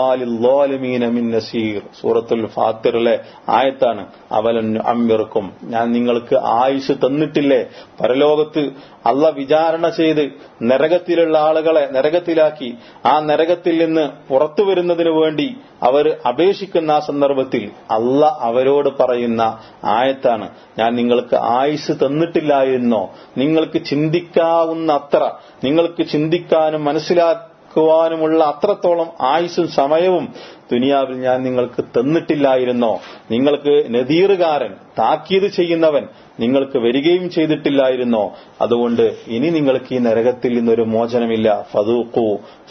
ഫമാലിൽ മിൻ നസീർ സൂറത്തുൽ ഫാത്തിറിലെ ആയത്താണ് അവലം അമ്മിറുക്കും ഞാൻ നിങ്ങൾക്ക് ആയുസ് തന്നിട്ടില്ലേ പരലോകത്ത് അള്ള വിചാരണ ചെയ്ത് നരകത്തിലുള്ള ആളുകളെ നരകത്തിലാക്കി ആ നരകത്തിൽ നിന്ന് പുറത്തു വരുന്നതിനു വേണ്ടി അവർ അപേക്ഷിക്കുന്ന ആ സന്ദർഭത്തിൽ അല്ല അവരോട് പറയുന്ന ആയത്താണ് ഞാൻ നിങ്ങൾക്ക് ആയുസ് തന്നിട്ടില്ലായിരുന്നോ നിങ്ങൾക്ക് ചിന്തിക്കാവുന്ന അത്ര നിങ്ങൾക്ക് ചിന്തിക്കാനും മനസ്സിലാക്കുവാനുമുള്ള അത്രത്തോളം ആയുസും സമയവും ദുനിയാവിൽ ഞാൻ നിങ്ങൾക്ക് തന്നിട്ടില്ലായിരുന്നോ നിങ്ങൾക്ക് നദീറുകാരൻ താക്കീത് ചെയ്യുന്നവൻ നിങ്ങൾക്ക് വരികയും ചെയ്തിട്ടില്ലായിരുന്നോ അതുകൊണ്ട് ഇനി നിങ്ങൾക്ക് ഈ നരകത്തിൽ നിന്നൊരു മോചനമില്ല ഫതൂഖു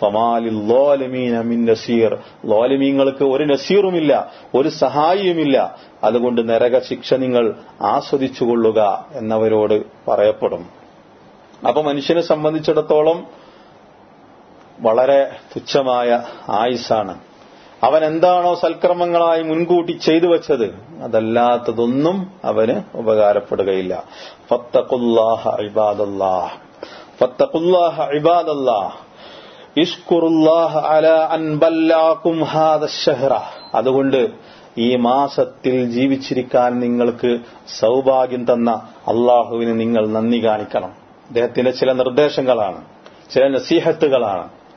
ഫമാലിൻ നസീർ ലോലിമീങ്ങൾക്ക് ഒരു നസീറുമില്ല ഒരു സഹായിയുമില്ല അതുകൊണ്ട് നരക ശിക്ഷ നിങ്ങൾ ആസ്വദിച്ചുകൊള്ളുക എന്നവരോട് പറയപ്പെടും അപ്പൊ മനുഷ്യനെ സംബന്ധിച്ചിടത്തോളം വളരെ തുച്ഛമായ ആയുസാണ് അവൻ എന്താണോ സൽക്രമങ്ങളായി മുൻകൂട്ടി ചെയ്തു വെച്ചത് അതല്ലാത്തതൊന്നും അവന് ഉപകാരപ്പെടുകയില്ല ഫത്തഖുല്ലാഹ ഇബാദല്ലാഹ് ഫത്തഖുല്ലാഹ ഇബാദല്ലാഹ് ഇഷ്കുറുല്ലാഹ അല അൻ ബല്ലാക്കും ഹാദ ഷഹ്റ അതുകൊണ്ട് ഈ മാസത്തിൽ ജീവിച്ചിരിക്കാൻ നിങ്ങൾക്ക് സൗഭാഗ്യം തന്ന അള്ളാഹുവിന് നിങ്ങൾ നന്ദി കാണിക്കണം അദ്ദേഹത്തിന്റെ ചില നിർദ്ദേശങ്ങളാണ് ചില നസീഹത്തുകളാണ്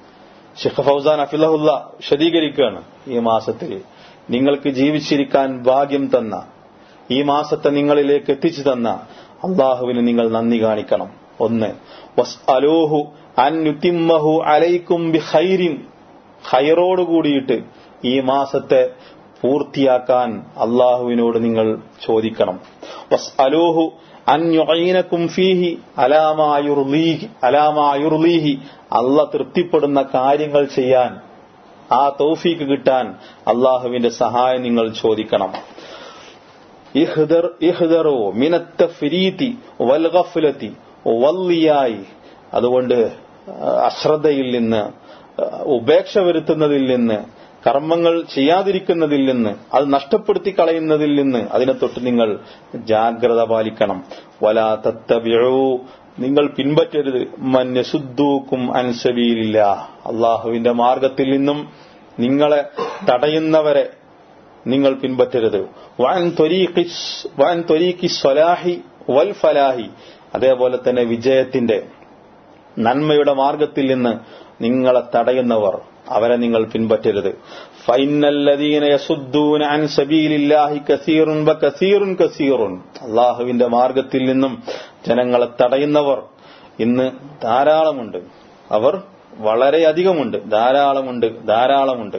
ഷെഖ് ഫൗസാൻ അഫിലഹുല്ല വിശദീകരിക്കുകയാണ് ഈ മാസത്തിൽ നിങ്ങൾക്ക് ജീവിച്ചിരിക്കാൻ ഭാഗ്യം തന്ന ഈ മാസത്തെ നിങ്ങളിലേക്ക് എത്തിച്ചു തന്ന അള്ളാഹുവിന് നിങ്ങൾ നന്ദി കാണിക്കണം ഒന്ന് വസ് അലോഹു അൻയുത്തിമ്മഹു അലൈക്കും ബി ഹൈരിൻ ഹൈറോട് കൂടിയിട്ട് ഈ മാസത്തെ പൂർത്തിയാക്കാൻ അള്ളാഹുവിനോട് നിങ്ങൾ ചോദിക്കണം വസ് അലോഹു അൻയുഈനക്കും ഫീഹി അലാമായുർലീഹി അലാമായുർലീഹി അല്ല തൃപ്തിപ്പെടുന്ന കാര്യങ്ങൾ ചെയ്യാൻ ആ തൗഫീക്ക് കിട്ടാൻ അള്ളാഹുവിന്റെ സഹായം നിങ്ങൾ ചോദിക്കണം ഇഹ്ദർ ഇഹ്ദറോ മിനത്ത ഫിരീതി വൽഗഫലത്തി വല്ലിയായി അതുകൊണ്ട് അശ്രദ്ധയിൽ നിന്ന് ഉപേക്ഷ വരുത്തുന്നതിൽ നിന്ന് കർമ്മങ്ങൾ ചെയ്യാതിരിക്കുന്നതിൽ നിന്ന് അത് നഷ്ടപ്പെടുത്തി കളയുന്നതിൽ നിന്ന് അതിനെ തൊട്ട് നിങ്ങൾ ജാഗ്രത പാലിക്കണം വലാ തത്തബിഴൂ നിങ്ങൾ പിൻപറ്റരുത് മന്യശുദ്ധൂക്കും അൻസബീലില്ല അള്ളാഹുവിന്റെ മാർഗത്തിൽ നിന്നും നിങ്ങളെ തടയുന്നവരെ നിങ്ങൾ പിൻപറ്റരുത് വാൻ വാൻ തൊരീഖി സ്വലാഹി വൽ ഫലാഹി അതേപോലെ തന്നെ വിജയത്തിന്റെ നന്മയുടെ മാർഗത്തിൽ നിന്ന് നിങ്ങളെ തടയുന്നവർ അവരെ നിങ്ങൾ പിൻപറ്റരുത് ഫൈനല്ലദീന യസുദ്ദൂന അൻ സബീലില്ലാഹി കസീറുൻ വ കസീറുൻ കസീറുൻ അള്ളാഹുവിന്റെ മാർഗത്തിൽ നിന്നും ജനങ്ങളെ തടയുന്നവർ ഇന്ന് ധാരാളമുണ്ട് അവർ വളരെയധികമുണ്ട് ധാരാളമുണ്ട് ധാരാളമുണ്ട്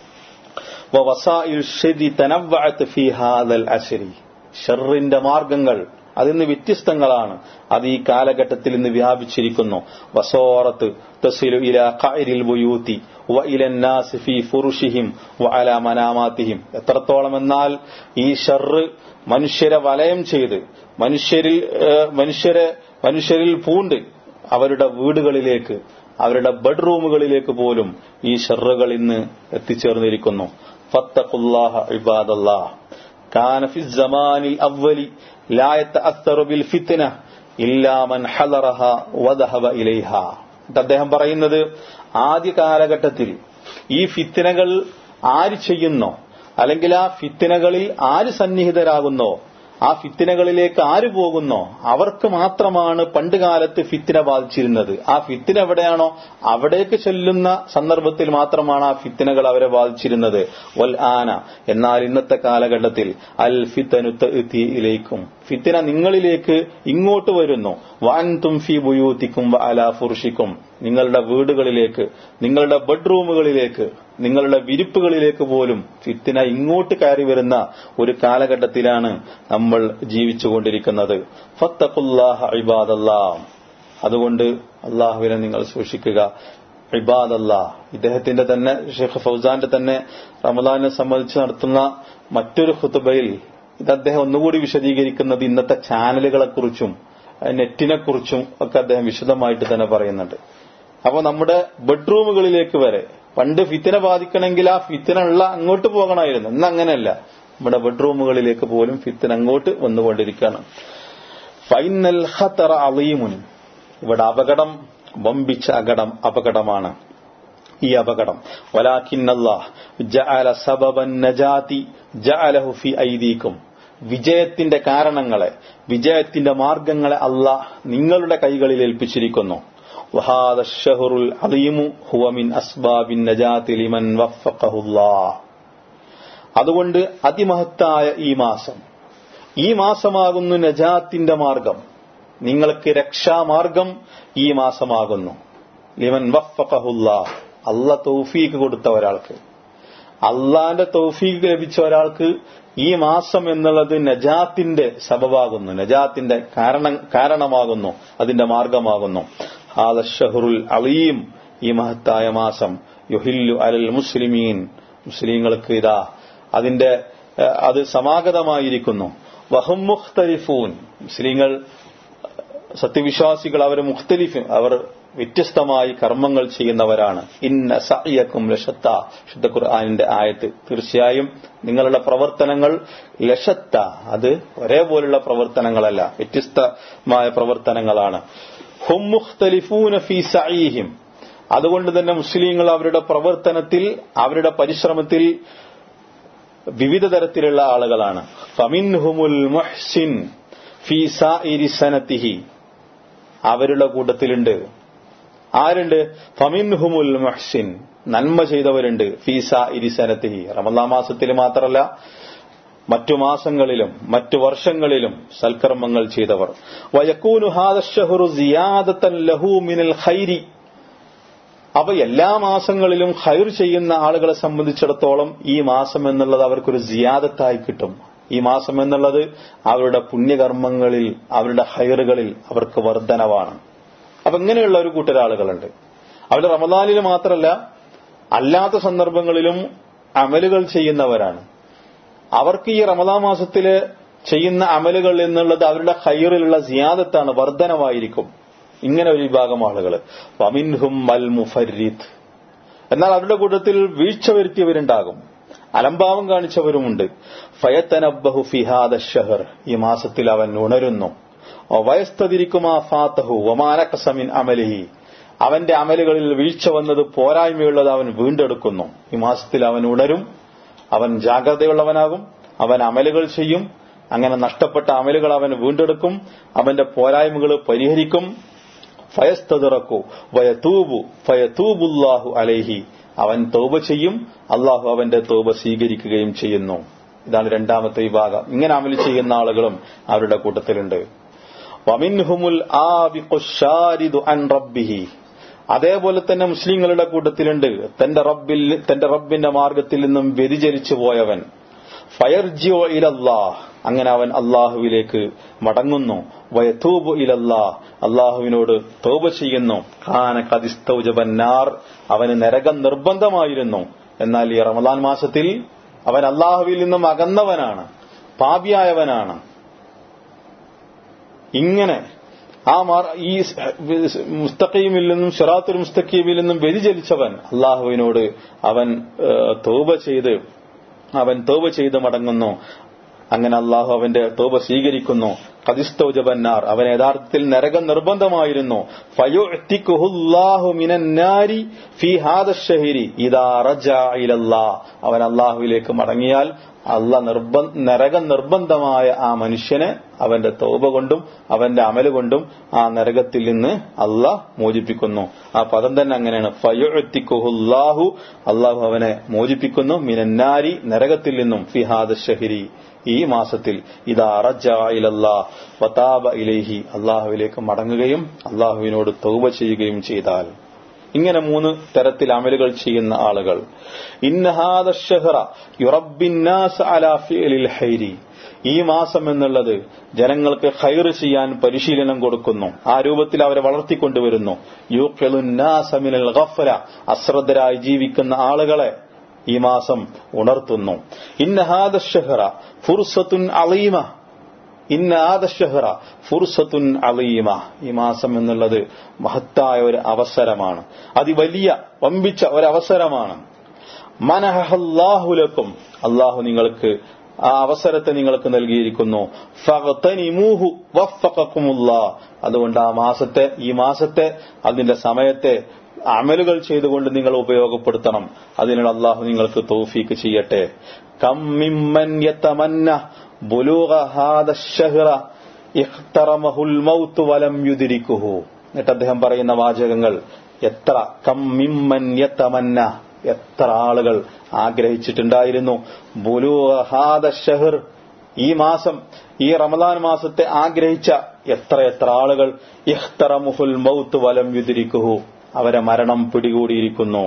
ഷെറിന്റെ മാർഗങ്ങൾ അതിന്ന് വ്യത്യസ്തങ്ങളാണ് അത് ഈ കാലഘട്ടത്തിൽ ഇന്ന് വ്യാപിച്ചിരിക്കുന്നു വസോറത്ത് തസിലു ഇല ഖൈരിൽ ബുയൂത്തി വ ഇലന്നാസ് ഫി ഫുറുഷിഹിം വ അല മനാമാത്തിഹിം എത്രത്തോളം എന്നാൽ ഈ ഷർറ് മനുഷ്യരെ വലയം ചെയ്ത് മനുഷ്യരിൽ മനുഷ്യരെ മനുഷ്യരിൽ പൂണ്ട് അവരുടെ വീടുകളിലേക്ക് അവരുടെ ബെഡ്റൂമുകളിലേക്ക് പോലും ഈ ഷെറുകൾ ഇന്ന് എത്തിച്ചേർന്നിരിക്കുന്നു ഫത്തഖുല്ലാഹ ഇബാദല്ലാഹ് കാന ഫി സമാനിൽ അവലി ലാ യതഅസ്സറു ബിൽ ഫിത്ന ഇല്ലാ മൻ ഹദറഹ വദഹബ ഇലൈഹ അദ്ദേഹം പറയുന്നത് ആദ്യ കാലഘട്ടത്തിൽ ഈ ഫിത്തിനകൾ ആര് ചെയ്യുന്നോ അല്ലെങ്കിൽ ആ ഫിത്തിനകളിൽ ആര് സന്നിഹിതരാകുന്നോ ആ ഫിത്തിനകളിലേക്ക് ആര് പോകുന്നോ അവർക്ക് മാത്രമാണ് പണ്ട് കാലത്ത് ഫിത്തിന ബാധിച്ചിരുന്നത് ആ ഫിത്തിന എവിടെയാണോ അവിടേക്ക് ചെല്ലുന്ന സന്ദർഭത്തിൽ മാത്രമാണ് ആ ഫിത്തിനകൾ അവരെ ബാധിച്ചിരുന്നത് വൽ ആന എന്നാൽ ഇന്നത്തെ കാലഘട്ടത്തിൽ അൽ ഫിത്തനുത്തിയിലേക്കും ഫിത്തിന നിങ്ങളിലേക്ക് ഇങ്ങോട്ട് വരുന്നു വാൻ തുംഫി ബുയൂത്തിക്കും അല ഫുർഷിക്കും നിങ്ങളുടെ വീടുകളിലേക്ക് നിങ്ങളുടെ ബെഡ്റൂമുകളിലേക്ക് നിങ്ങളുടെ വിരിപ്പുകളിലേക്ക് പോലും ഫിത്തിന ഇങ്ങോട്ട് കയറി വരുന്ന ഒരു കാലഘട്ടത്തിലാണ് നമ്മൾ ജീവിച്ചുകൊണ്ടിരിക്കുന്നത് ഫത്തഖുല്ലാഹ ഇബാദല്ലാ അതുകൊണ്ട് അള്ളാഹുവിനെ നിങ്ങൾ സൂക്ഷിക്കുക ഇബാദല്ലാ ഇദ്ദേഹത്തിന്റെ തന്നെ ഷെയ്ഖ് ഫൗസാന്റെ തന്നെ റമദാനെ സംബന്ധിച്ച് നടത്തുന്ന മറ്റൊരു ഹുത്തുബയിൽ ഇത് അദ്ദേഹം ഒന്നുകൂടി വിശദീകരിക്കുന്നത് ഇന്നത്തെ ചാനലുകളെക്കുറിച്ചും നെറ്റിനെക്കുറിച്ചും ഒക്കെ അദ്ദേഹം വിശദമായിട്ട് തന്നെ പറയുന്നുണ്ട് അപ്പോൾ നമ്മുടെ ബെഡ്റൂമുകളിലേക്ക് വരെ പണ്ട് ഫിത്തിന ബാധിക്കണമെങ്കിൽ ആ ഫിത്തിന ഉള്ള അങ്ങോട്ട് പോകണമായിരുന്നു ഇന്ന് അങ്ങനെയല്ല നമ്മുടെ ബെഡ്റൂമുകളിലേക്ക് പോലും ഫിത്തിന അങ്ങോട്ട് വന്നുകൊണ്ടിരിക്കുകയാണ് ഫൈനൽ ഖത്തറ അലീമുൻ ഇവിടെ അപകടം വമ്പിച്ച അകടം അപകടമാണ് ഈ അപകടം വലാഖിന്നല്ലാഹ് ജഅല സബബൻ നജാതി ജഅലഹു ഫി ഐദീക്കും വിജയത്തിന്റെ കാരണങ്ങളെ വിജയത്തിന്റെ മാർഗങ്ങളെ അള്ളാഹ് നിങ്ങളുടെ കൈകളിൽ ഏൽപ്പിച്ചിരിക്കുന്നു وهذا الشهر العظيم هو من أسباب النجاة لمن وفقه الله അതുകൊണ്ട് അതിമഹത്തായ ഈ മാസം ഈ മാസമാകുന്നു നജാത്തിന്റെ മാർഗം നിങ്ങൾക്ക് രക്ഷാമാർഗം ഈ മാസമാകുന്നു ലിമൻ വഫഖഹുല്ല അല്ല തൗഫീക്ക് കൊടുത്ത ഒരാൾക്ക് അള്ളാന്റെ തൗഫീക്ക് ലഭിച്ച ഒരാൾക്ക് ഈ മാസം എന്നുള്ളത് നജാത്തിന്റെ സബബാകുന്നു നജാത്തിന്റെ കാരണം കാരണമാകുന്നു അതിന്റെ മാർഗമാകുന്നു ഹാദ ഷഹറുൽ അലീം ഈ മഹത്തായ മാസം യുഹില്ലു അലൽ മുസ്ലിമീൻ മുസ്ലിങ്ങൾക്ക് ഇതാ അതിന്റെ അത് സമാഗതമായിരിക്കുന്നു വഹും മുഖ്തലിഫൂൻ മുസ്ലിങ്ങൾ സത്യവിശ്വാസികൾ അവർ മുഖ്തലിഫ് അവർ വ്യത്യസ്തമായി കർമ്മങ്ങൾ ചെയ്യുന്നവരാണ് ഇന്ന സയ്യക്കും ലഷത്ത ശുദ്ധ ഖുർആാനിന്റെ ആയത്ത് തീർച്ചയായും നിങ്ങളുടെ പ്രവർത്തനങ്ങൾ ലഷത്ത അത് ഒരേപോലുള്ള പ്രവർത്തനങ്ങളല്ല വ്യത്യസ്തമായ പ്രവർത്തനങ്ങളാണ് ഹും മുഖ്തലിഫൂന ഫി സഈഹിം അതുകൊണ്ട് തന്നെ മുസ്ലിങ്ങൾ അവരുടെ പ്രവർത്തനത്തിൽ അവരുടെ പരിശ്രമത്തിൽ വിവിധ തരത്തിലുള്ള ആളുകളാണ് ഫമിൻഹുമുൽ മുഹ്സിൻ ഫി സാഇരി സനത്തിഹി അവരുടെ കൂട്ടത്തിലുണ്ട് ആരുണ്ട് ഫമിൻഹുമുൽ മുഹ്സിൻ നന്മ ചെയ്തവരുണ്ട് ഫീസ ഇരിസനത്തിഹി റമദാ മാസത്തിൽ മാത്രമല്ല മറ്റു മാസങ്ങളിലും മറ്റു വർഷങ്ങളിലും സൽക്കർമ്മങ്ങൾ ചെയ്തവർ വയക്കൂനു ഹാദഷഹുറു സിയാദത്തൻ ലഹു മിനൽ ഖൈരി അപ്പൊ എല്ലാ മാസങ്ങളിലും ഹൈർ ചെയ്യുന്ന ആളുകളെ സംബന്ധിച്ചിടത്തോളം ഈ മാസം എന്നുള്ളത് അവർക്കൊരു സിയാദത്തായി കിട്ടും ഈ മാസം എന്നുള്ളത് അവരുടെ പുണ്യകർമ്മങ്ങളിൽ അവരുടെ ഹൈറുകളിൽ അവർക്ക് വർധനവാണ് അപ്പൊ ഇങ്ങനെയുള്ള ഒരു കൂട്ടർ ആളുകളുണ്ട് അവർ റമദാനിൽ മാത്രമല്ല അല്ലാത്ത സന്ദർഭങ്ങളിലും അമലുകൾ ചെയ്യുന്നവരാണ് അവർക്ക് ഈ റമദാ മാസത്തില് ചെയ്യുന്ന അമലുകൾ എന്നുള്ളത് അവരുടെ ഹൈറിലുള്ള സിയാദത്താണ് വർധനമായിരിക്കും ഇങ്ങനെ ഒരു വിഭാഗം ആളുകൾ വമിൻഹും അൽ മുഫരീദ് എന്നാൽ അവരുടെ കൂട്ടത്തിൽ വീഴ്ച വരുത്തിയവരുണ്ടാകും അലംഭാവം കാണിച്ചവരുമുണ്ട് ഫയത്തനബ്ബഹു ഫിഹാദ ഷഹർ ഈ മാസത്തിൽ അവൻ ഉണരുന്നു വയസ്തതിരിക്കുമാ ഫാത്തഹു ഒമാനക്കസമിൻ അമലിഹി അവന്റെ അമലുകളിൽ വീഴ്ച വന്നത് പോരായ്മയുള്ളത് അവൻ വീണ്ടെടുക്കുന്നു ഈ മാസത്തിൽ അവൻ ഉണരും അവൻ ജാഗ്രതയുള്ളവനാകും അവൻ അമലുകൾ ചെയ്യും അങ്ങനെ നഷ്ടപ്പെട്ട അമലുകൾ അവൻ വീണ്ടെടുക്കും അവന്റെ പോരായ്മകൾ പരിഹരിക്കും ഫയസ്തതിറക്കു വയതൂബു ഫയതൂബുല്ലാഹു അലൈഹി അവൻ തോപ ചെയ്യും അള്ളാഹു അവന്റെ തോപ സ്വീകരിക്കുകയും ചെയ്യുന്നു ഇതാണ് രണ്ടാമത്തെ വിഭാഗം ഇങ്ങനെ അമൽ ചെയ്യുന്ന ആളുകളും അവരുടെ കൂട്ടത്തിലുണ്ട് വമിൻഹുമുൽ ആബിഖുശാരിദു അൻ റബ്ബിഹി അതേപോലെ തന്നെ മുസ്ലിങ്ങളുടെ കൂട്ടത്തിലുണ്ട് തന്റെ റബ്ബിൽ തന്റെ റബ്ബിന്റെ മാർഗത്തിൽ നിന്നും വ്യതിചലിച്ചു പോയവൻ ഫയർജിയോ ഇലല്ലാഹ് അങ്ങനെ അവൻ അള്ളാഹുവിലേക്ക് മടങ്ങുന്നു വയത്തൂബു ഇലല്ലാ അള്ളാഹുവിനോട് തോപ ചെയ്യുന്നു ഖാന കതിസ്തൗജബന്നാർ അവന് നരകം നിർബന്ധമായിരുന്നു എന്നാൽ ഈ റമദാൻ മാസത്തിൽ അവൻ അള്ളാഹുവിൽ നിന്നും അകന്നവനാണ് പാപിയായവനാണ് ഇങ്ങനെ ആ ഈ മുസ്തഖീമിൽ നിന്നും ഷിറാത്തുൽ മുസ്തഖീമിൽ നിന്നും വ്യതിചലിച്ചവൻ അള്ളാഹുവിനോട് അവൻ തോപ ചെയ്ത് അവൻ തോപ ചെയ്ത് മടങ്ങുന്നു അങ്ങനെ അള്ളാഹു അവന്റെ തോപ സ്വീകരിക്കുന്നു കതിസ്തൗജബന്നാർ അവൻ യഥാർത്ഥത്തിൽ നരകം നിർബന്ധമായിരുന്നു അവൻ അള്ളാഹുവിലേക്ക് മടങ്ങിയാൽ അല്ല നരകം നിർബന്ധമായ ആ മനുഷ്യനെ അവന്റെ തോപ കൊണ്ടും അവന്റെ അമല് കൊണ്ടും ആ നരകത്തിൽ നിന്ന് അല്ല മോചിപ്പിക്കുന്നു ആ പദം തന്നെ അങ്ങനെയാണ് ഫയുത്തിക്കുഹുല്ലാഹു അള്ളാഹു അവനെ മോചിപ്പിക്കുന്നു മിനന്നാരി നരകത്തിൽ നിന്നും ഫിഹാദ് ഷഹിരി ഈ മാസത്തിൽ ഇതാ അറജായിലല്ലാ വതാബ ഇലേഹി അള്ളാഹുവിലേക്ക് മടങ്ങുകയും അള്ളാഹുവിനോട് തൗബ ചെയ്യുകയും ചെയ്താൽ ഇങ്ങനെ മൂന്ന് തരത്തിൽ അമലുകൾ ചെയ്യുന്ന ആളുകൾ ഇന്നഹാദ ഷഹറ യുറബിന്നാസ് അലാ ഫിഅലിൽ ഹൈരി ഈ മാസം എന്നുള്ളത് ജനങ്ങൾക്ക് ഹൈർ ചെയ്യാൻ പരിശീലനം കൊടുക്കുന്നു ആ രൂപത്തിൽ അവരെ വളർത്തിക്കൊണ്ടുവരുന്നു യൂഖലുന്നാസമിനൽ ഗഫല അശ്രദ്ധരായി ജീവിക്കുന്ന ആളുകളെ ഈ മാസം ഉണർത്തുന്നു ഇന്നഹാദ ഷഹറ ഫുർസത്തുൻ അലീമ ഇന്നാദ ഷഹറ ഫുർസത്തുൻ അലീമ ഈ മാസം എന്നുള്ളത് മഹത്തായ ഒരു അവസരമാണ് അതിവലിയ വമ്പിച്ച ഒരവസരമാണ് മനഹല്ലാഹുലക്കും അള്ളാഹു നിങ്ങൾക്ക് ആ അവസരത്തെ നിങ്ങൾക്ക് നൽകിയിരിക്കുന്നു ഫഖ്തനിമൂഹു വഫഖക്കുമുല്ലാ അതുകൊണ്ട് ആ മാസത്തെ ഈ മാസത്തെ അതിന്റെ സമയത്തെ അമലുകൾ ചെയ്തുകൊണ്ട് നിങ്ങൾ ഉപയോഗപ്പെടുത്തണം അതിനുള്ള അള്ളാഹു നിങ്ങൾക്ക് തൗഫീക്ക് ചെയ്യട്ടെ കമ്മിമ്മൻ യതമന്ന ബുലൂഗ ഹാദ ഷഹ്റ ഇഖ്തറമഹുൽ മൗത്ത് വലം യുദ്രിക്കുഹു എന്നിട്ട് അദ്ദേഹം പറയുന്ന വാചകങ്ങൾ എത്ര കമ്മിമ്മൻ യതമന്ന എത്ര ആളുകൾ ആഗ്രഹിച്ചിട്ടുണ്ടായിരുന്നു ബുലൂഗ ഹാദ ഷഹർ ഈ മാസം ഈ റമദാൻ മാസത്തെ ആഗ്രഹിച്ച എത്ര എത്ര ആളുകൾ ഇഖ്തറമുഹുൽ മൗത്ത് വലം യുദ്രിക്കുഹു അവരെ മരണം പിടികൂടിയിരിക്കുന്നു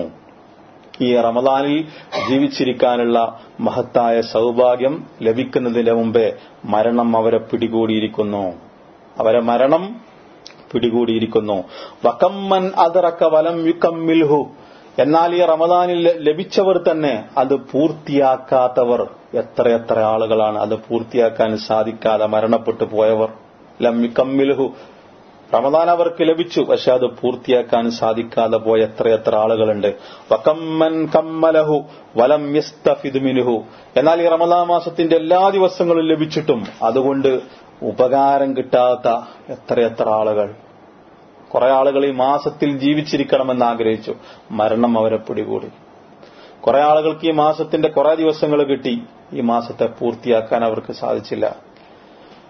ഈ റമദാനിൽ ജീവിച്ചിരിക്കാനുള്ള മഹത്തായ സൗഭാഗ്യം ലഭിക്കുന്നതിന് മുമ്പേ മരണം അവരെ പിടികൂടിയിരിക്കുന്നു അവരെ മരണം പിടികൂടിയിരിക്കുന്നു വക്കമ്മൻ അതറക്ക വലം യുക്കമ്മിൽഹു എന്നാൽ ഈ റമദാനിൽ ലഭിച്ചവർ തന്നെ അത് പൂർത്തിയാക്കാത്തവർ എത്രയെത്ര ആളുകളാണ് അത് പൂർത്തിയാക്കാൻ സാധിക്കാതെ മരണപ്പെട്ടു പോയവർ ലം യുക്കമ്മിൽഹു റമദാൻ അവർക്ക് ലഭിച്ചു പക്ഷെ അത് പൂർത്തിയാക്കാൻ സാധിക്കാതെ പോയ എത്രയെത്ര ആളുകളുണ്ട് വക്കമ്മൻ കമ്മലഹു വലം മിനുഹു എന്നാൽ ഈ റമദാൻ മാസത്തിന്റെ എല്ലാ ദിവസങ്ങളും ലഭിച്ചിട്ടും അതുകൊണ്ട് ഉപകാരം കിട്ടാത്ത എത്രയെത്ര ആളുകൾ കുറെ ആളുകൾ ഈ മാസത്തിൽ ജീവിച്ചിരിക്കണമെന്ന് ആഗ്രഹിച്ചു മരണം അവരെ പിടികൂടി കുറെ ആളുകൾക്ക് ഈ മാസത്തിന്റെ കുറെ ദിവസങ്ങൾ കിട്ടി ഈ മാസത്തെ പൂർത്തിയാക്കാൻ അവർക്ക് സാധിച്ചില്ല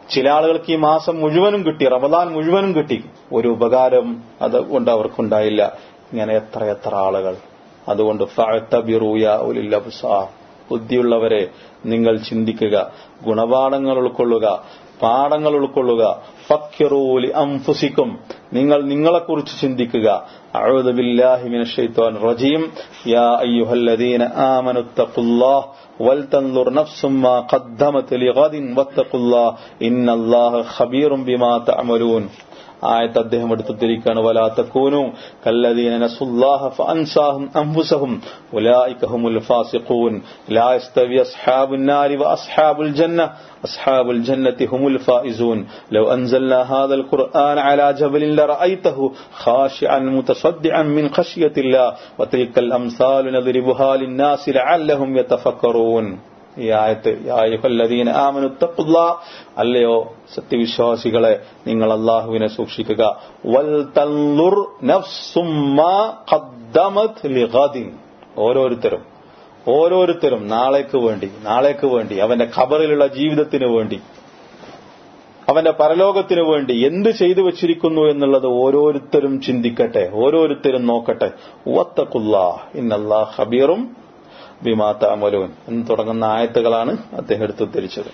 ചില ആളുകൾക്ക് ഈ മാസം മുഴുവനും കിട്ടി റമദാൻ മുഴുവനും കിട്ടി ഒരു ഉപകാരം അത് കൊണ്ട് അവർക്കുണ്ടായില്ല ഇങ്ങനെ എത്ര എത്ര ആളുകൾ അതുകൊണ്ട് ഫഅ്തബിറൂയ ഉലിൽ അബ്സാർ ബുദ്ധിയുള്ളവരെ നിങ്ങൾ ചിന്തിക്കുക ഗുണപാഠങ്ങൾ ഉൾക്കൊള്ളുക പാഠങ്ങൾ ഉൾക്കൊള്ളുക ഫക്കിറൂലി അംഫുസിക്കും നിങ്ങൾ നിങ്ങളെക്കുറിച്ച് ചിന്തിക്കുക അഊദു ബില്ലാഹി മിനശ് ശൈത്വാനിർ റജീം യാ അയ്യുഹല്ലദീന ആമനു തഖുല്ലാഹ് വൽതൻദുർ നഫ്സും മാ ഖദ്ദമത് ലിഗദിൻ വത്തഖുല്ലാഹ് ഇന്നല്ലാഹ ഖബീറും ബിമാ തഅമലൂൻ ആയത്ത് അദ്ദേഹം എടുത്തുത്തിരിക്കുകയാണ് വലാ തക്കൂനു കല്ലദീന നസുല്ലാഹ ഫഅൻസാഹും അൻഫുസഹും ഉലൈക ഹുമുൽ ഫാസിഖൂൻ ലാ യസ്തവി അസ്ഹാബുൻ നാരി വഅസ്ഹാബുൽ ജന്ന അസ്ഹാബുൽ ജന്നത്തി ഹുമുൽ ഫായിസൂൻ ലൗ അൻസൽനാ ഹാദൽ ഖുർആൻ അലാ ജബലിൻ ലറഅയ്തഹു ഖാശിഅൻ മുതസദ്ദിഅൻ മിൻ ഖശ്യത്തില്ലാഹ് വതിൽക്കൽ അംസാലു നദ്രിബുഹാ ലിന്നാസി ലഅല്ലഹും യതഫക്കറൂൻ ഈ ആയത്ത് യായുഹല്ലദീന ആമനുത്തഖുല്ലാ അല്ലയോ സത്യവിശ്വാസികളെ നിങ്ങൾ അള്ളാഹുവിനെ സൂക്ഷിക്കുക വൽ തൻലുർ നഫ്സും മാ ഖദ്ദമത് ലിഗദിൻ ഓരോരുത്തരും ഓരോരുത്തരും നാളേക്ക് വേണ്ടി നാളേക്ക് വേണ്ടി അവന്റെ ഖബറിലുള്ള ജീവിതത്തിന് വേണ്ടി അവന്റെ പരലോകത്തിനു വേണ്ടി എന്ത് ചെയ്തു വച്ചിരിക്കുന്നു എന്നുള്ളത് ഓരോരുത്തരും ചിന്തിക്കട്ടെ ഓരോരുത്തരും നോക്കട്ടെ ഉവത്തക്കുല്ലാ ഇന്നല്ലാ ഖബീറും ബിമാത്ത അമലൂൻ എന്ന് തുടങ്ങുന്ന ആയത്തുകളാണ് അദ്ദേഹം എടുത്ത് ഉദ്ധരിച്ചത്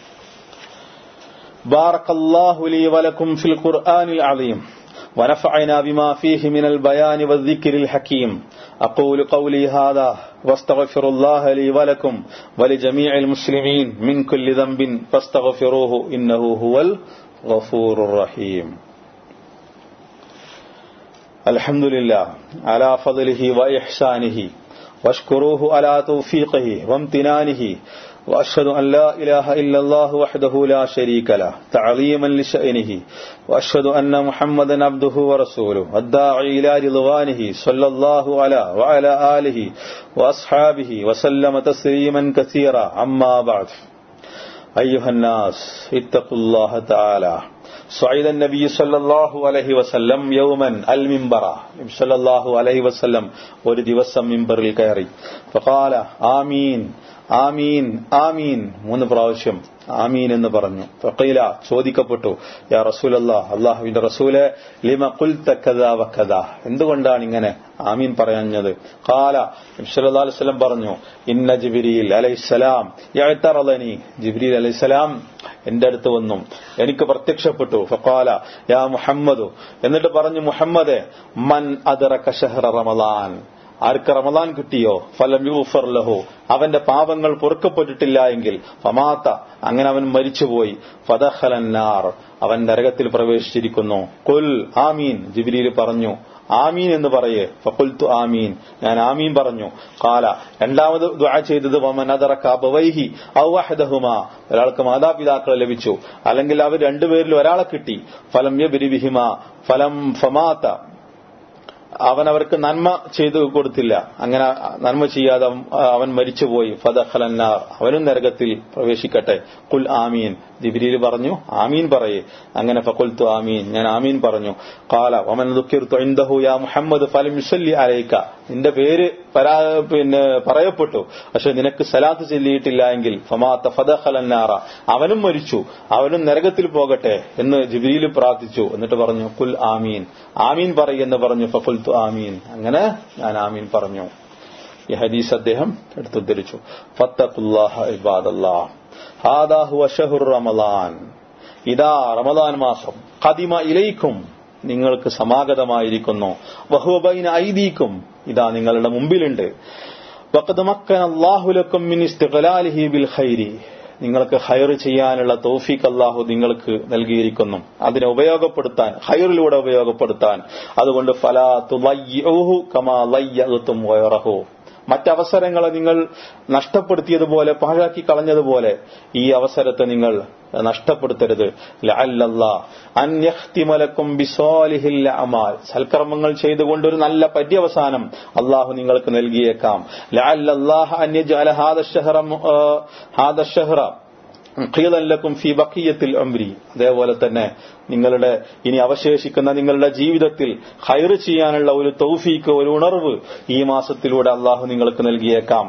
بارك الله لي ولكم في القرآن العظيم ونفعنا بما فيه من البيان والذكر الحكيم أقول قولي هذا واستغفر الله لي ولكم ولجميع المسلمين من كل ذنب فاستغفروه إنه هو الغفور الرحيم الحمد لله على فضله وإحسانه واشكروه على توفيقه وامتنانه وأشهد أن لا إله إلا الله وحده لا شريك له تعظيما لشأنه وأشهد أن محمدا عبده ورسوله الداعي إلى رضوانه صلى الله على وعلى آله وأصحابه وسلم تسليما كثيرا أما بعد أيها الناس اتقوا الله تعالى صعد النبي صلى الله عليه وسلم يوما المنبر صلى الله عليه وسلم ഒരു ദിവസം മിമ്പറിൽ കയറി فقال آمين ആമീൻ ആമീൻ മൂന്ന് പ്രാവശ്യം ആമീൻ എന്ന് പറഞ്ഞു ഫഖീല ചോദിക്കപ്പെട്ടു യാ റസൂലല്ലാ അള്ളാഹുവിന്റെ റസൂലെ ലിമ ഖുൽത കദാ വകദാ എന്തുകൊണ്ടാണ് ഇങ്ങനെ ആമീൻ പറഞ്ഞത് ഖാല സല്ലല്ലാഹു അലൈഹി വസല്ലം പറഞ്ഞു ഇന്ന ജിബ്രീൽ അലൈഹിസ്സലാം യഅതറലനി ജിബ്രീൽ അലൈഹിസ്സലാം എന്റെ അടുത്ത് വന്നു എനിക്ക് പ്രത്യക്ഷപ്പെട്ടു ഫഖാല യാ മുഹമ്മദു എന്നിട്ട് പറഞ്ഞു മുഹമ്മദേ മൻ അദറക ഷഹ്റ റമളാൻ ആർക്ക് റമദാൻ കിട്ടിയോ ഫലം യൂഫർ ലഹു അവന്റെ പാപങ്ങൾ പൊറുക്കപ്പെട്ടിട്ടില്ല എങ്കിൽ ഫമാത്ത അങ്ങനെ അവൻ മരിച്ചുപോയി ഫതഹലന്നാർ അവൻ നരകത്തിൽ പ്രവേശിച്ചിരിക്കുന്നു കുൽ ആമീൻ ജിബിലിയിൽ പറഞ്ഞു ആമീൻ എന്ന് പറയേ ഫക്കുൽത്തു ആമീൻ ഞാൻ ആമീൻ പറഞ്ഞു കാല രണ്ടാമത് ദുആ ചെയ്തത് വമനദറക്കാബവൈഹി ഔവഹദഹുമ ഒരാൾക്ക് മാതാപിതാക്കളെ ലഭിച്ചു അല്ലെങ്കിൽ അവർ രണ്ടുപേരിൽ ഒരാളെ കിട്ടി ഫലം യബിരിബിഹിമ ഫലം ഫമാത്ത അവൻ അവർക്ക് നന്മ ചെയ്തു കൊടുത്തില്ല അങ്ങനെ നന്മ ചെയ്യാതെ അവൻ മരിച്ചുപോയി ഫതഖലന്നാർ അവനും നരകത്തിൽ പ്രവേശിക്കട്ടെ കുൽ ആമീൻ ജിബിരിയിൽ പറഞ്ഞു ആമീൻ പറയേ അങ്ങനെ ഫക്കുൽത്തു ആമീൻ ഞാൻ ആമീൻ പറഞ്ഞു കാല വമൻ ദുഃഖിർത്തു ഇന്ദഹു യാ മുഹമ്മദ് ഫലം യുസല്ലി അലൈക്ക നിന്റെ പേര് പരാ പിന്നെ പറയപ്പെട്ടു പക്ഷെ നിനക്ക് സലാത്ത് ചൊല്ലിയിട്ടില്ല എങ്കിൽ ഫമാത്ത ഫതഖലന്നാറ അവനും മരിച്ചു അവനും നരകത്തിൽ പോകട്ടെ എന്ന് ജിബിരിയിൽ പ്രാർത്ഥിച്ചു എന്നിട്ട് പറഞ്ഞു കുൽ ആമീൻ ആമീൻ പറയെന്ന് പറഞ്ഞു ഫക്കുൽത്തു ആമീൻ അങ്ങനെ ഞാൻ ആമീൻ പറഞ്ഞു ഈ ഹദീസ് അദ്ദേഹം എടുത്തുദ്ധരിച്ചു ഫത്തഖുല്ലാഹ ഇബാദല്ലാഹ് ഹാദാ ഹുവ ഷഹുർ റമളാൻ ഇതാ റമദാൻ മാസം ഖദിമ ഇലൈക്കും നിങ്ങൾക്ക് സമാഗതമായിരിക്കുന്നു വഹുബൈന ഐദീക്കും ഇതാ നിങ്ങളുടെ മുമ്പിലുണ്ട് വഖദ് മക്കന അല്ലാഹു ലക്കും മിൻ ഇസ്തിഖലാലിഹി ബിൽ ഖൈരി നിങ്ങൾക്ക് ഹയർ ചെയ്യാനുള്ള തോഫീക്ക് അള്ളാഹു നിങ്ങൾക്ക് നൽകിയിരിക്കുന്നു അതിനെ ഉപയോഗപ്പെടുത്താൻ ഹയറിലൂടെ ഉപയോഗപ്പെടുത്താൻ അതുകൊണ്ട് ഫലാ തുലയ്യഹു കമാ ലയ്യത്തും വയറഹു മറ്റവസരങ്ങളെ നിങ്ങൾ നഷ്ടപ്പെടുത്തിയതുപോലെ പാഴാക്കി കളഞ്ഞതുപോലെ ഈ അവസരത്തെ നിങ്ങൾ നഷ്ടപ്പെടുത്തരുത് അമാൽ സൽക്കർമ്മങ്ങൾ ചെയ്തുകൊണ്ട് ഒരു നല്ല പര്യവസാനം അള്ളാഹു നിങ്ങൾക്ക് നൽകിയേക്കാം ഖീലല്ലക്കും ഫി ബക്കിയത്തിൽ അംരി അതേപോലെ തന്നെ നിങ്ങളുടെ ഇനി അവശേഷിക്കുന്ന നിങ്ങളുടെ ജീവിതത്തിൽ ഹൈറ് ചെയ്യാനുള്ള ഒരു തൗഫീക്ക് ഒരു ഉണർവ് ഈ മാസത്തിലൂടെ അള്ളാഹു നിങ്ങൾക്ക് നൽകിയേക്കാം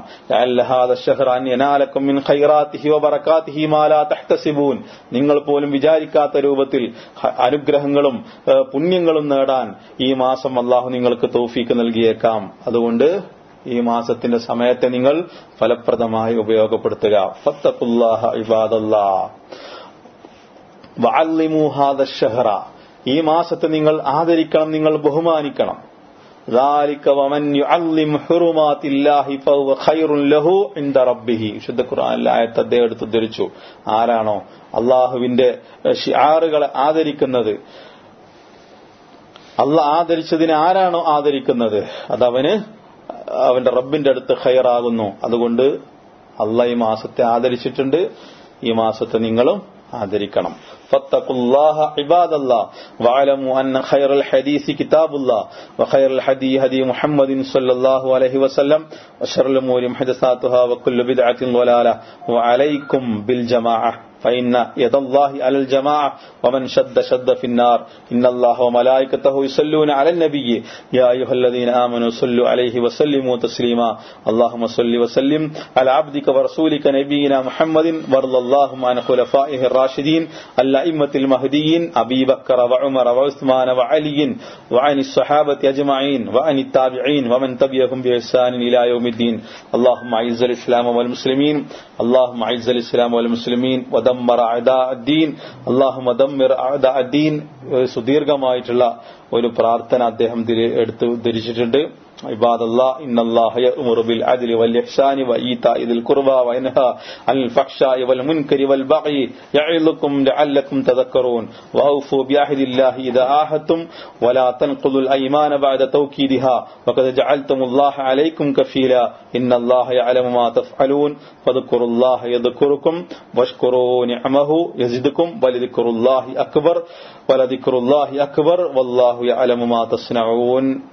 നിങ്ങൾ പോലും വിചാരിക്കാത്ത രൂപത്തിൽ അനുഗ്രഹങ്ങളും പുണ്യങ്ങളും നേടാൻ ഈ മാസം അള്ളാഹു നിങ്ങൾക്ക് തൗഫീക്ക് നൽകിയേക്കാം അതുകൊണ്ട് ഈ മാസത്തിന്റെ സമയത്തെ നിങ്ങൾ ഫലപ്രദമായി ഉപയോഗപ്പെടുത്തുക ഫത്തഖുല്ലാഹ ഇബാദല്ലാ ഷഹറ ഈ മാസത്തെ നിങ്ങൾ ആദരിക്കണം നിങ്ങൾ ബഹുമാനിക്കണം വിശുദ്ധ ഖുർആാനിലെ ആയത്ത് അദ്ദേഹം എടുത്ത് ഉദ്ധരിച്ചു ആരാണോ അള്ളാഹുവിന്റെ ഷിയാറുകളെ ആദരിക്കുന്നത് അല്ല ആദരിച്ചതിനെ ആരാണോ ആദരിക്കുന്നത് അതവന് അവന്റെ റബ്ബിന്റെ അടുത്ത് ഹയറാകുന്നു അതുകൊണ്ട് അല്ല ഈ മാസത്തെ ആദരിച്ചിട്ടുണ്ട് ഈ മാസത്തെ നിങ്ങളും ആദരിക്കണം فاتقوا الله عباد الله واعلموا أن خير الحديث كتاب الله وخير الهدي هدي محمد صلى الله عليه وسلم وشر الأمور محدثاتها وكل بدعة ضلالة وعليكم بالجماعة فإن يد الله على الجماعة ومن شد شد في النار إن الله وملائكته يصلون على النبي يا أيها الذين آمنوا صلوا عليه وسلموا تسليما اللهم صل وسلم على عبدك ورسولك نبينا محمد وارض اللهم عن خلفائه الراشدين الأئمة المهديين أبي بكر وعمر وعثمان وعلي وعن الصحابة أجمعين وعن التابعين ومن تبعهم بإحسان إلى يوم الدين اللهم أعز الإسلام والمسلمين اللهم أعز الإسلام والمسلمين ودمر أعداء الدين اللهم دمر أعداء الدين സുദീർഘമായിട്ടുള്ള ഒരു പ്രാർത്ഥന അദ്ദേഹം എടുത്ത് ഉദ്ധരിച്ചിട്ടുണ്ട് عباد الله إن الله يأمر بالعدل والإحسان وإيتاء ذي القربى وينهى عن الفحشاء والمنكر والبغي يعظكم لعلكم تذكرون وأوفوا بعهد الله إذا عاهدتم ولا تنقضوا الأيمان بعد توكيدها وقد جعلتم الله عليكم كفيلا إن الله يعلم ما تفعلون فاذكروا الله يذكركم واشكروا نعمه يزدكم ولذكر الله أكبر ولذكر الله أكبر والله يعلم ما تصنعون